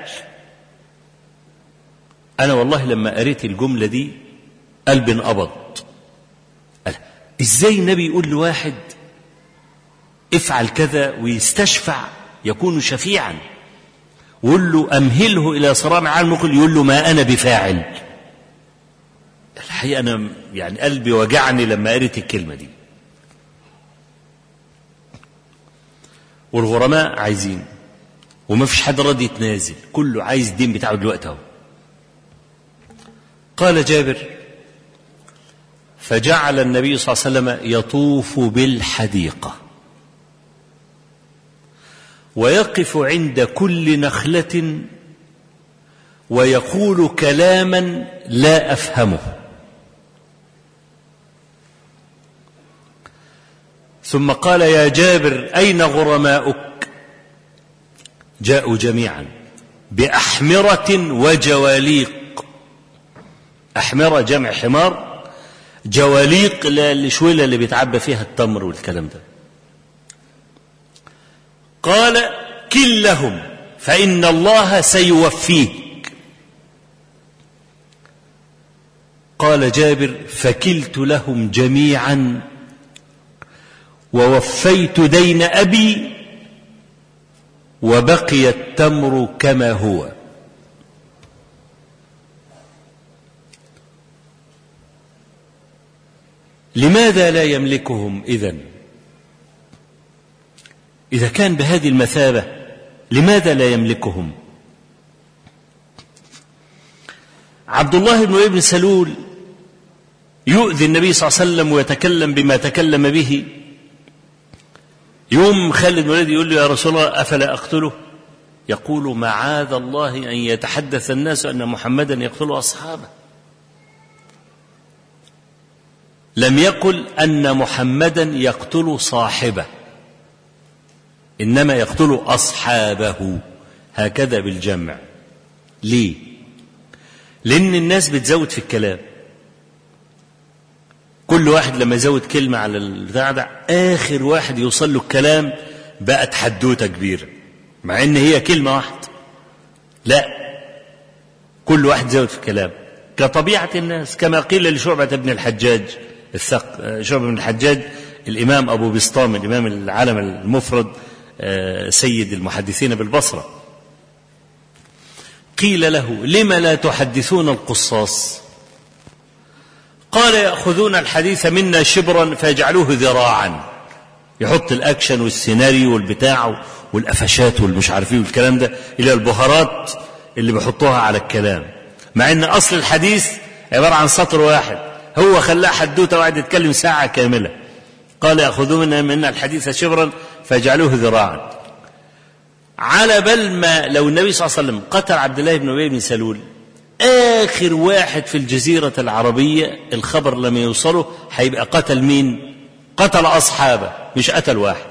أنا والله لما قريت الجملة دي قلبي انقبض إزاي النبي يقول لواحد افعل كذا ويستشفع يكون شفيعا ويقول له أمهله إلى صرام عام مقل يقول له ما أنا بفاعل الحقيقة أنا يعني قلبي وجعني لما قريت الكلمة دي والغرماء عايزين وما فيش حد راضي يتنازل كله عايز الدين بتاعه دلوقتي اهو قال جابر فجعل النبي صلى الله عليه وسلم يطوف بالحديقه ويقف عند كل نخله ويقول كلاما لا افهمه ثم قال يا جابر اين غرماؤك جاءوا جميعا باحمره وجواليق احمره جمع حمار جواليق الشويله اللي بيتعبى فيها التمر والكلام ده قال كلهم فان الله سيوفيك قال جابر فكلت لهم جميعا ووفيت دين ابي وبقي التمر كما هو لماذا لا يملكهم اذن اذا كان بهذه المثابه لماذا لا يملكهم عبد الله بن ابن سلول يؤذي النبي صلى الله عليه وسلم ويتكلم بما تكلم به يوم خالد ولدي يقول له يا رسول الله أفلا أقتله يقول معاذ الله أن يتحدث الناس أن محمدا يقتل أصحابه لم يقل أن محمدا يقتل صاحبه إنما يقتل أصحابه هكذا بالجمع ليه لأن الناس بتزود في الكلام كل واحد لما يزود كلمة على البتاع ده آخر واحد يوصل له الكلام بقت حدوتة كبيرة مع إن هي كلمة واحدة لا كل واحد زود في الكلام كطبيعة الناس كما قيل لشعبة بن الحجاج الثق شعبة بن الحجاج الإمام أبو بسطام الإمام العالم المفرد سيد المحدثين بالبصرة قيل له لم لا تحدثون القصاص قال يأخذون الحديث منا شبرا فيجعلوه ذراعا يحط الأكشن والسيناريو والبتاع والقفشات والمش عارف ايه والكلام ده إلى البهارات اللي بيحطوها على الكلام مع إن أصل الحديث عبارة عن سطر واحد هو خلاه حدوته وقعد يتكلم ساعة كاملة قال يأخذون منا, منا الحديث شبرا فيجعلوه ذراعا على بل ما لو النبي صلى الله عليه وسلم قتل عبد الله بن أبي بن سلول آخر واحد في الجزيرة العربية الخبر لما يوصله هيبقى قتل مين؟ قتل أصحابه مش قتل واحد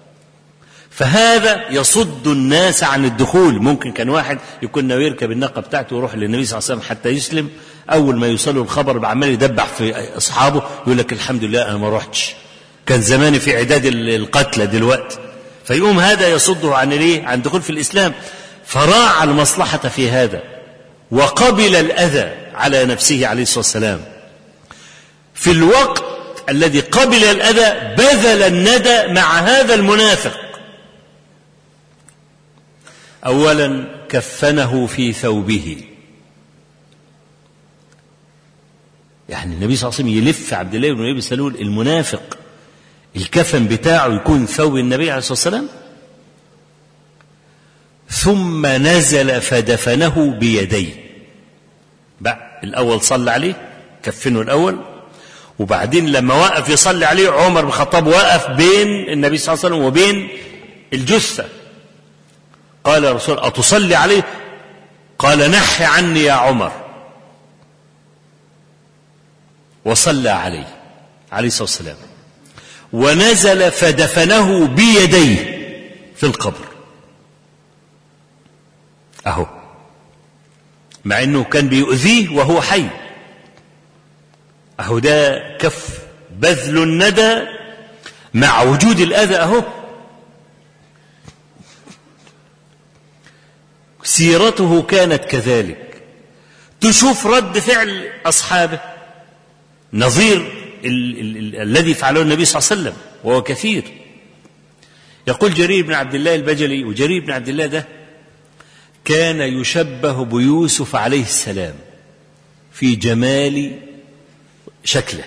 فهذا يصد الناس عن الدخول ممكن كان واحد يكون ناوي يركب الناقة بتاعته ويروح للنبي صلى الله عليه وسلم حتى يسلم أول ما يوصله الخبر بعمال يدبح في أصحابه يقول لك الحمد لله أنا ما رحتش كان زماني في عداد القتلى دلوقتي فيقوم هذا يصده عن الايه؟ عن الدخول في الإسلام فراعى المصلحة في هذا وقبل الأذى على نفسه عليه الصلاة والسلام في الوقت الذي قبل الأذى بذل الندى مع هذا المنافق أولا كفنه في ثوبه يعني النبي صلى الله عليه وسلم يلف عبد الله بن ابي سلول المنافق الكفن بتاعه يكون ثوب النبي عليه الصلاه والسلام ثم نزل فدفنه بيديه بقى الأول صلى عليه كفنه الأول وبعدين لما وقف يصلي عليه عمر بن الخطاب وقف بين النبي صلى الله عليه وسلم وبين الجثة قال الرسول أتصلي عليه قال نح عني يا عمر وصلى عليه عليه الصلاة والسلام ونزل فدفنه بيديه في القبر اهو مع انه كان بيؤذيه وهو حي اهو ده كف بذل الندى مع وجود الاذى اهو سيرته كانت كذلك تشوف رد فعل اصحابه نظير ال- ال- ال- الذي فعله النبي صلى الله عليه وسلم وهو كثير يقول جرير بن عبد الله البجلي وجرير بن عبد الله ده كان يشبه بيوسف عليه السلام في جمال شكله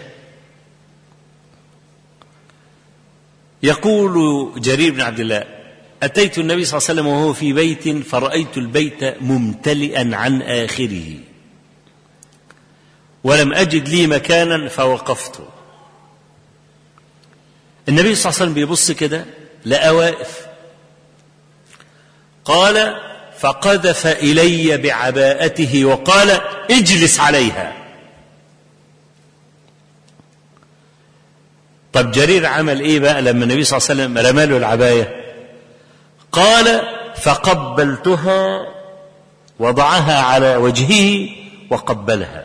يقول جرير بن عبد الله أتيت النبي صلى الله عليه وسلم وهو في بيت فرأيت البيت ممتلئا عن آخره ولم أجد لي مكانا فوقفت النبي صلى الله عليه وسلم بيبص كده لقى واقف قال فقذف إلي بعباءته وقال اجلس عليها طب جرير عمل ايه بقى لما النبي صلى الله عليه وسلم رمى له العبايه قال فقبلتها وضعها على وجهه وقبلها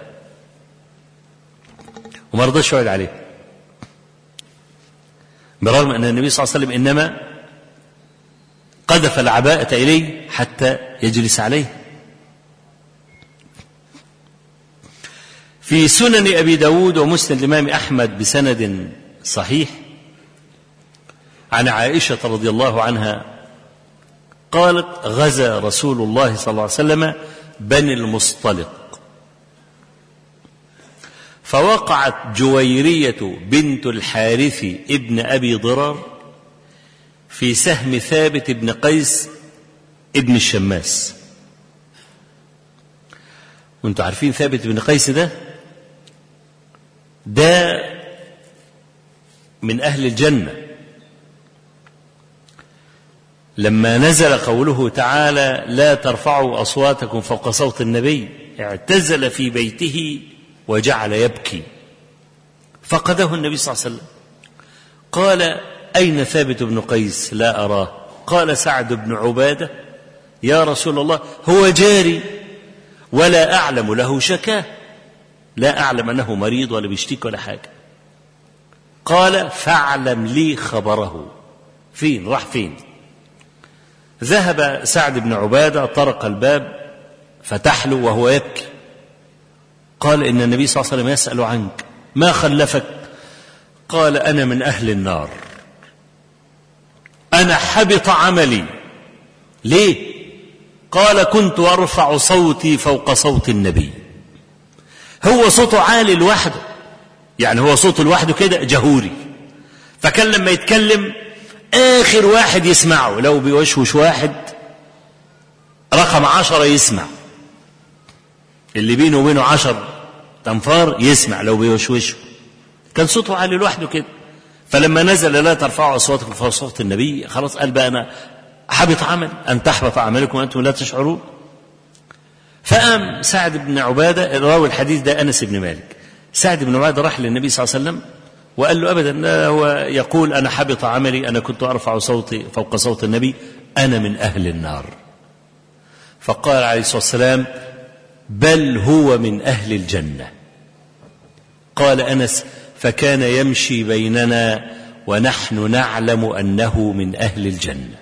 وما رضاش يقعد عليها برغم ان النبي صلى الله عليه وسلم انما قذف العباءة إليه حتى يجلس عليه في سنن أبي داود ومسند الإمام أحمد بسند صحيح عن عائشة رضي الله عنها قالت غزا رسول الله صلى الله عليه وسلم بني المصطلق فوقعت جويرية بنت الحارث ابن أبي ضرار في سهم ثابت بن قيس ابن الشماس وانتوا عارفين ثابت بن قيس ده ده من أهل الجنة لما نزل قوله تعالى لا ترفعوا أصواتكم فوق صوت النبي اعتزل في بيته وجعل يبكي فقده النبي صلى الله عليه وسلم قال أين ثابت بن قيس لا أراه قال سعد بن عبادة يا رسول الله هو جاري ولا أعلم له شكاه لا أعلم أنه مريض ولا بيشتكي ولا حاجة قال فاعلم لي خبره فين راح فين ذهب سعد بن عبادة طرق الباب فتح له وهو يبكي قال إن النبي صلى الله عليه وسلم يسأل عنك ما خلفك قال أنا من أهل النار أنا حبط عملي ليه قال كنت أرفع صوتي فوق صوت النبي هو صوته عالي لوحده يعني هو صوته لوحده كده جهوري فكان لما يتكلم آخر واحد يسمعه لو بيوشوش واحد رقم عشرة يسمع اللي بينه وبينه عشر تنفار يسمع لو بيوشوشه كان صوته عالي لوحده كده فلما نزل لا ترفعوا اصواتكم فوق صوت النبي خلاص قال بقى انا حبط عمل ان تحبط اعمالكم وانتم لا تشعرون فقام سعد بن عباده راوي الحديث ده انس بن مالك سعد بن عباده راح للنبي صلى الله عليه وسلم وقال له ابدا لا هو يقول انا حبط عملي انا كنت ارفع صوتي فوق صوت النبي انا من اهل النار فقال عليه الصلاه والسلام بل هو من اهل الجنه قال انس فكان يمشي بيننا ونحن نعلم انه من اهل الجنه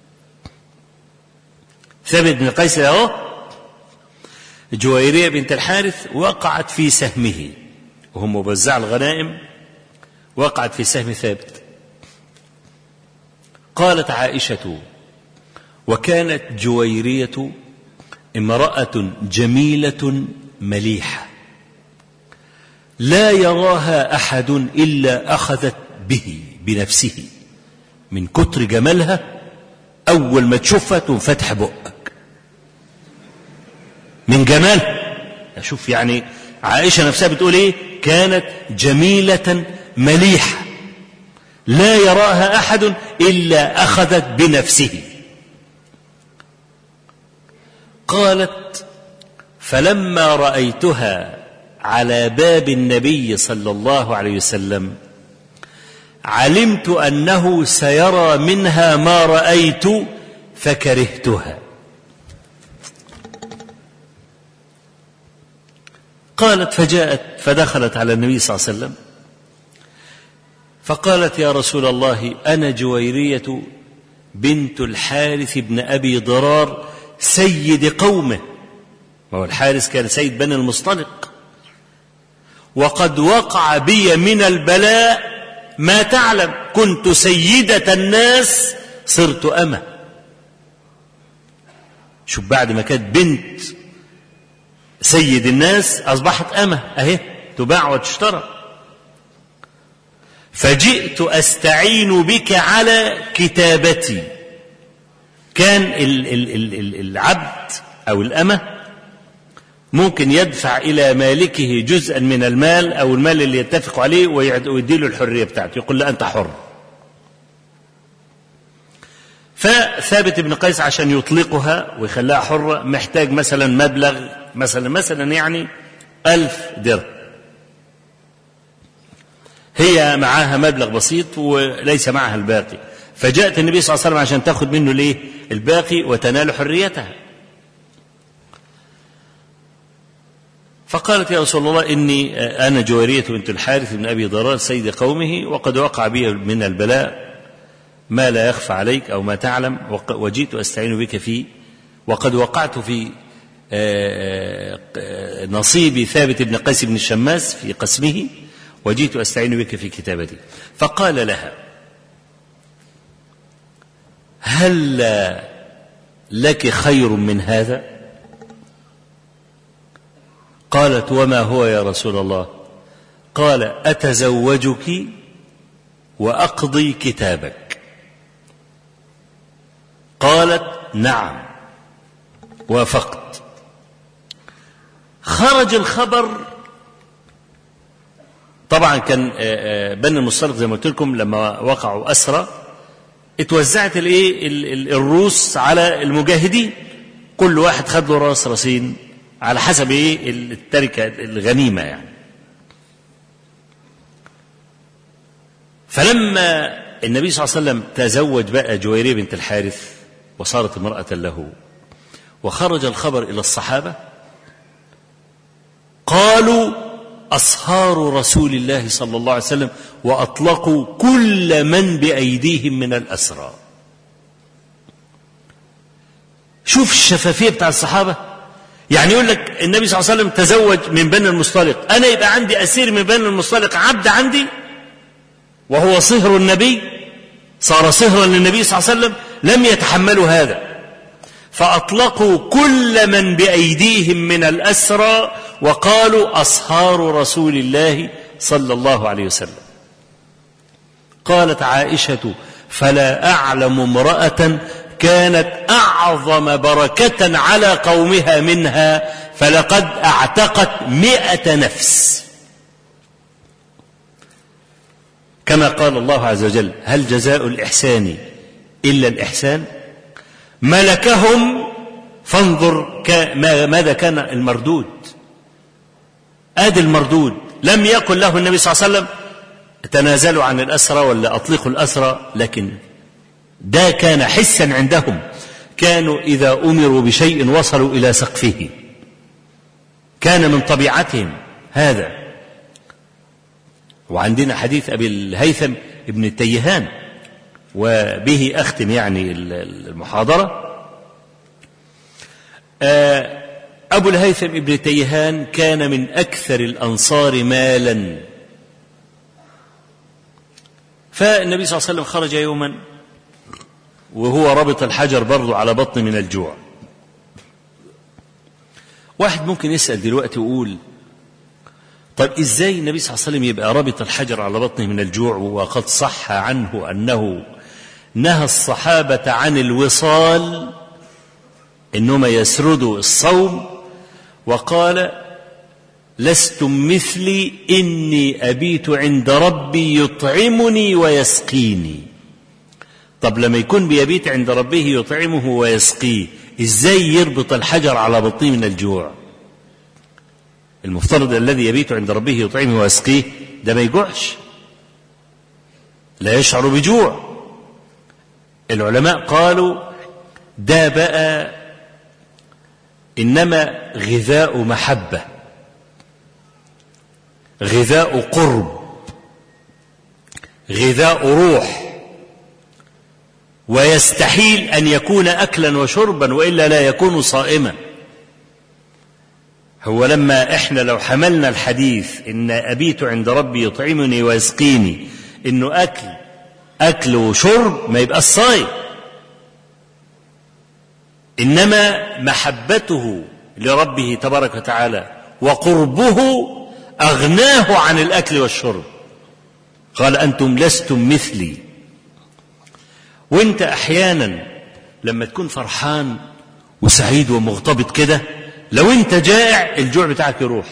ثابت بن قيس اهو جويريه بنت الحارث وقعت في سهمه وهم موزع الغنائم وقعت في سهم ثابت قالت عائشه وكانت جويريه امراه جميله مليحه لا يراها احد الا اخذت به بنفسه من كتر جمالها اول ما تشوفها تقوم فاتح بقك من جمالها شوف يعني عائشه نفسها بتقول ايه كانت جميله مليحه لا يراها احد الا اخذت بنفسه قالت فلما رايتها على باب النبي صلى الله عليه وسلم علمت أنه سيرى منها ما رأيت فكرهتها قالت فجاءت فدخلت على النبي صلى الله عليه وسلم فقالت يا رسول الله أنا جويرية بنت الحارث بن أبي ضرار سيد قومه وهو الحارث كان سيد بني المصطلق وقد وقع بي من البلاء ما تعلم كنت سيدة الناس صرت أمة شوف بعد ما كانت بنت سيد الناس أصبحت أمة أهي تباع وتشترى فجئت أستعين بك على كتابتي كان العبد أو الأمة ممكن يدفع إلى مالكه جزءا من المال أو المال اللي يتفق عليه ويديله الحرية بتاعته يقول له أنت حر فثابت بن قيس عشان يطلقها ويخليها حرة محتاج مثلا مبلغ مثلا مثلا يعني ألف درهم هي معاها مبلغ بسيط وليس معها الباقي فجاءت النبي صلى الله عليه وسلم عشان تاخذ منه ليه الباقي وتنال حريتها فقالت يا رسول الله إني أنا جوارية بنت الحارث بن أبي ضرار سيد قومه وقد وقع بي من البلاء ما لا يخفى عليك أو ما تعلم وجئت أستعين بك فيه وقد وقعت في نصيب ثابت بن قيس بن الشماس في قسمه وجئت أستعين بك في كتابتي فقال لها هل لك خير من هذا قالت وما هو يا رسول الله قال أتزوجك وأقضي كتابك قالت نعم وافقت خرج الخبر طبعا كان بني المصطلق زي ما قلت لكم لما وقعوا أسرى اتوزعت الايه الروس على المجاهدين كل واحد خد له راس راسين على حسب ايه التركه الغنيمه يعني فلما النبي صلى الله عليه وسلم تزوج بقى جويريه بنت الحارث وصارت امراه له وخرج الخبر الى الصحابه قالوا أصهار رسول الله صلى الله عليه وسلم وأطلقوا كل من بأيديهم من الأسرى شوف الشفافية بتاع الصحابة يعني يقول لك النبي صلى الله عليه وسلم تزوج من بني المصطلق أنا يبقى عندي أسير من بني المصطلق عبد عندي وهو صهر النبي صار صهرا للنبي صلى الله عليه وسلم لم يتحملوا هذا فأطلقوا كل من بأيديهم من الأسرى وقالوا أصهار رسول الله صلى الله عليه وسلم قالت عائشة فلا أعلم امرأة كانت أعظم بركة على قومها منها فلقد أعتقت مئة نفس كما قال الله عز وجل هل جزاء الإحسان إلا الإحسان ملكهم فانظر ماذا كان المردود ادي المردود لم يقل له النبي صلى الله عليه وسلم تنازلوا عن الأسرى ولا أطلقوا الأسرى لكن ده كان حسا عندهم كانوا إذا أمروا بشيء وصلوا إلى سقفه كان من طبيعتهم هذا وعندنا حديث أبي الهيثم ابن التيهان وبه أختم يعني المحاضرة أبو الهيثم ابن تيهان كان من أكثر الأنصار مالا فالنبي صلى الله عليه وسلم خرج يوما وهو ربط الحجر برضه على بطن من الجوع واحد ممكن يسأل دلوقتي ويقول طيب ازاي النبي صلى الله عليه وسلم يبقى ربط الحجر على بطنه من الجوع وقد صح عنه انه نهى الصحابه عن الوصال انما يسردوا الصوم وقال لستم مثلي اني ابيت عند ربي يطعمني ويسقيني طب لما يكون بيبيت عند ربه يطعمه ويسقيه ازاي يربط الحجر على بطنه من الجوع المفترض الذي يبيت عند ربه يطعمه ويسقيه ده ما يجوعش لا يشعر بجوع العلماء قالوا ده بقى إنما غذاء محبة غذاء قرب غذاء روح ويستحيل أن يكون أكلا وشربا وإلا لا يكون صائما هو لما إحنا لو حملنا الحديث إن أبيت عند ربي يطعمني ويسقيني إنه أكل أكل وشرب ما يبقى الصايم إنما محبته لربه تبارك وتعالى وقربه أغناه عن الأكل والشرب قال أنتم لستم مثلي وانت احيانا لما تكون فرحان وسعيد ومغتبط كده لو انت جائع الجوع بتاعك يروح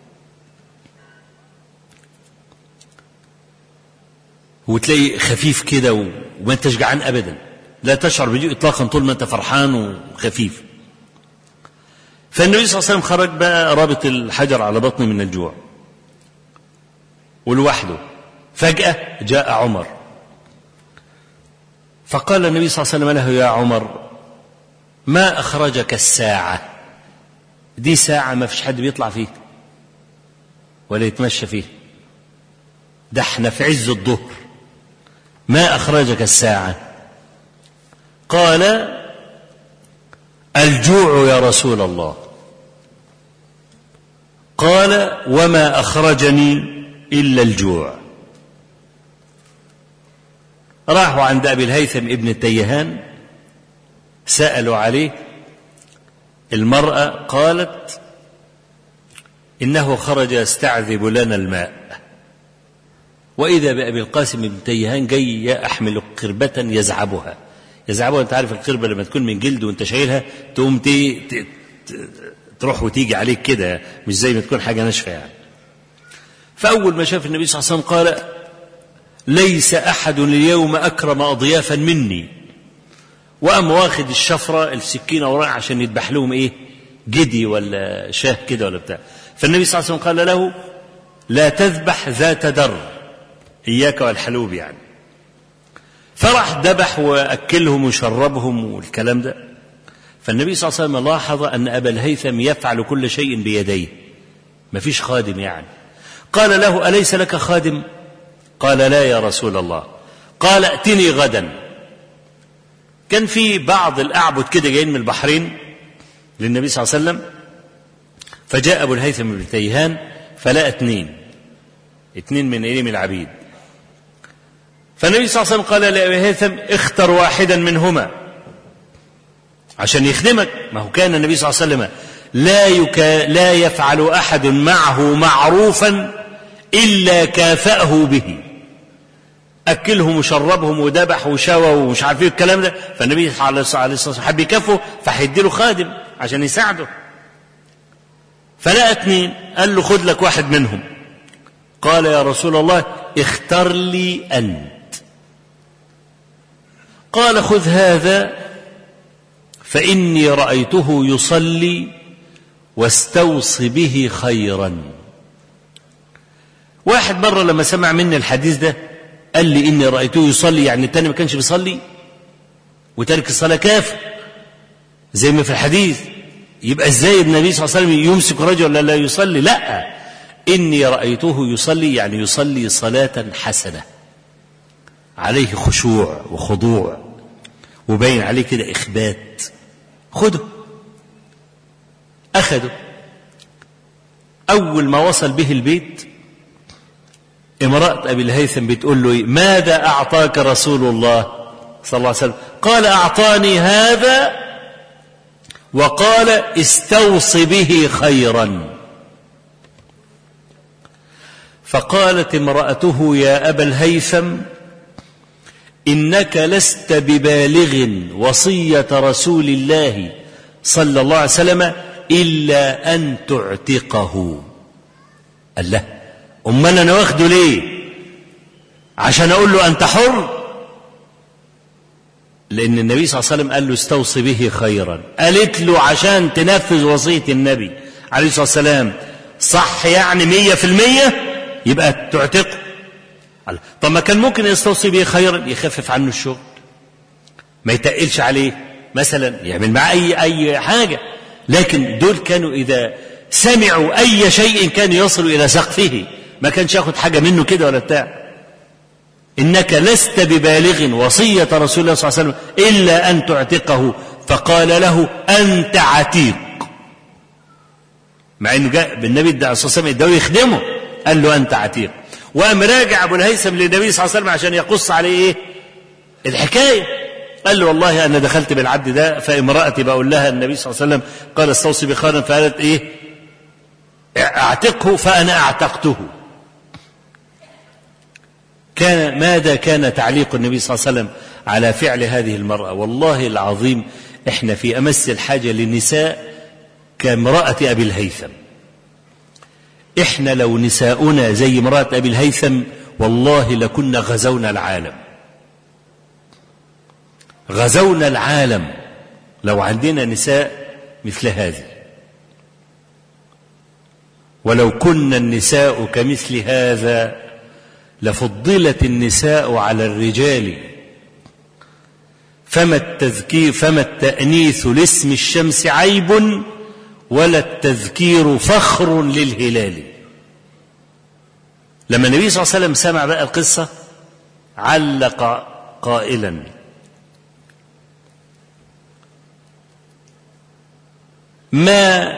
وتلاقي خفيف كده وما انتش جعان ابدا لا تشعر بجوع اطلاقا طول ما انت فرحان وخفيف فالنبي صلى الله عليه وسلم خرج بقى رابط الحجر على بطنه من الجوع ولوحده فجأة جاء عمر فقال النبي صلى الله عليه وسلم له يا عمر ما أخرجك الساعة دي ساعة ما فيش حد بيطلع فيه ولا يتمشى فيه ده احنا في عز الظهر ما أخرجك الساعة قال الجوع يا رسول الله قال وما أخرجني إلا الجوع راحوا عند أبي الهيثم ابن التيهان سألوا عليه المرأة قالت إنه خرج يستعذب لنا الماء وإذا بأبي القاسم بن تيهان جاي يحمل قربة يزعبها يزعبها أنت عارف القربة لما تكون من جلد وأنت شايلها تقوم تي تروح وتيجي عليك كده مش زي ما تكون حاجة ناشفة يعني فأول ما شاف النبي صلى الله عليه وسلم قال ليس أحد اليوم أكرم أضيافا مني وقام واخد الشفرة السكينة وراء عشان يذبح لهم إيه جدي ولا شاه كده ولا بتاع فالنبي صلى الله عليه وسلم قال له لا تذبح ذات در إياك والحلوب يعني فراح ذبح وأكلهم وشربهم والكلام ده فالنبي صلى الله عليه وسلم لاحظ أن أبا الهيثم يفعل كل شيء بيديه ما فيش خادم يعني قال له أليس لك خادم قال لا يا رسول الله قال ائتني غدا كان في بعض الأعبد كده جايين من البحرين للنبي صلى الله عليه وسلم فجاء أبو الهيثم بن تيهان فلقى اثنين اثنين من إيه من العبيد فالنبي صلى الله عليه وسلم قال لأبي الهيثم اختر واحدا منهما عشان يخدمك ما هو كان النبي صلى الله عليه وسلم لا يكا لا يفعل أحد معه معروفا إلا كافأه به أكلهم وشربهم وذبح وشوى ومش عارف ايه الكلام ده فالنبي عليه الصلاة والسلام حب يكافئه فهيديله خادم عشان يساعده فلقى اتنين قال له خد لك واحد منهم قال يا رسول الله اختر لي أنت قال خذ هذا فإني رأيته يصلي واستوص به خيرا واحد مرة لما سمع مني الحديث ده قال لي إني رأيته يصلي يعني التاني ما كانش بيصلي وترك الصلاة كافر زي ما في الحديث يبقى ازاي النبي صلى الله عليه وسلم يمسك رجل لا يصلي لا إني رأيته يصلي يعني يصلي صلاة حسنة عليه خشوع وخضوع وبين عليه كده إخبات خده أخده أول ما وصل به البيت امرأة أبي الهيثم بتقول له إيه؟ ماذا أعطاك رسول الله صلى الله عليه وسلم قال أعطاني هذا وقال استوص به خيرا فقالت امرأته يا أبا الهيثم إنك لست ببالغ وصية رسول الله صلى الله عليه وسلم إلا أن تعتقه قال له أمال أنا واخده ليه عشان أقول له أنت حر لأن النبي صلى الله عليه وسلم قال له استوصي به خيرا قالت له عشان تنفذ وصية النبي عليه الصلاة والسلام صح يعني مية في المية يبقى تعتقه طب ما كان ممكن يستوصي به خيرا يخفف عنه الشغل ما يتقلش عليه مثلا يعمل معاه أي أي حاجة لكن دول كانوا إذا سمعوا أي شيء كان يصل إلى سقفه ما كانش ياخد حاجة منه كده ولا بتاع إنك لست ببالغ وصية رسول الله صلى الله عليه وسلم إلا أن تعتقه فقال له أنت عتيق مع انه جاء بالنبي عليه الصلاه والسلام اداه يخدمه قال له انت عتيق وقام راجع ابو الهيثم للنبي صلى الله عليه وسلم عشان يقص عليه ايه الحكايه قال له والله انا دخلت بالعبد ده فامراتي بقول لها النبي صلى الله عليه وسلم قال استوصي بخيرا فقالت ايه اعتقه فانا اعتقته كان ماذا كان تعليق النبي صلى الله عليه وسلم على فعل هذه المراه والله العظيم احنا في امس الحاجه للنساء كامراه ابي الهيثم احنا لو نساؤنا زي امراه ابي الهيثم والله لكنا غزونا العالم غزونا العالم لو عندنا نساء مثل هذه ولو كنا النساء كمثل هذا لفضلت النساء على الرجال فما التذكير فما التأنيث لاسم الشمس عيب ولا التذكير فخر للهلال لما النبي صلى الله عليه وسلم سمع بقى القصة علق قائلا ما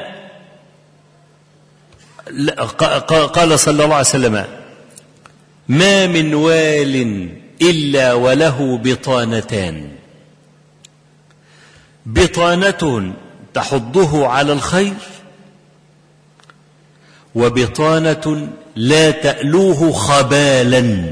قال صلى الله عليه وسلم ما من وال إلا وله بطانتان بطانة تحضه على الخير وبطانة لا تألوه خبالا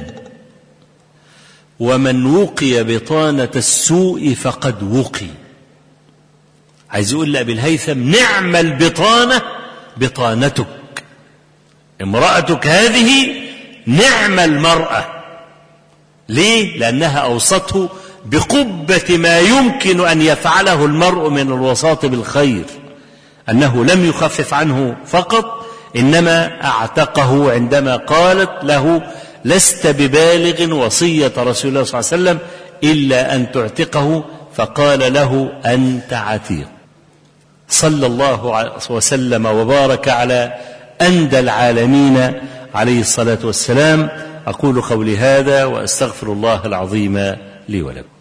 ومن وقي بطانة السوء فقد وقي عايز يقول لأبي الهيثم نعم البطانة بطانتك امرأتك هذه نعم المرأة ليه؟ لأنها أوصته بقبة ما يمكن أن يفعله المرء من الوساط بالخير أنه لم يخفف عنه فقط إنما أعتقه عندما قالت له لست ببالغ وصية رسول الله صلى الله عليه وسلم إلا أن تعتقه فقال له أنت عتيق صلى الله وسلم وبارك على أندى العالمين عليه الصلاة والسلام أقول قولي هذا وأستغفر الله العظيم لي ولكم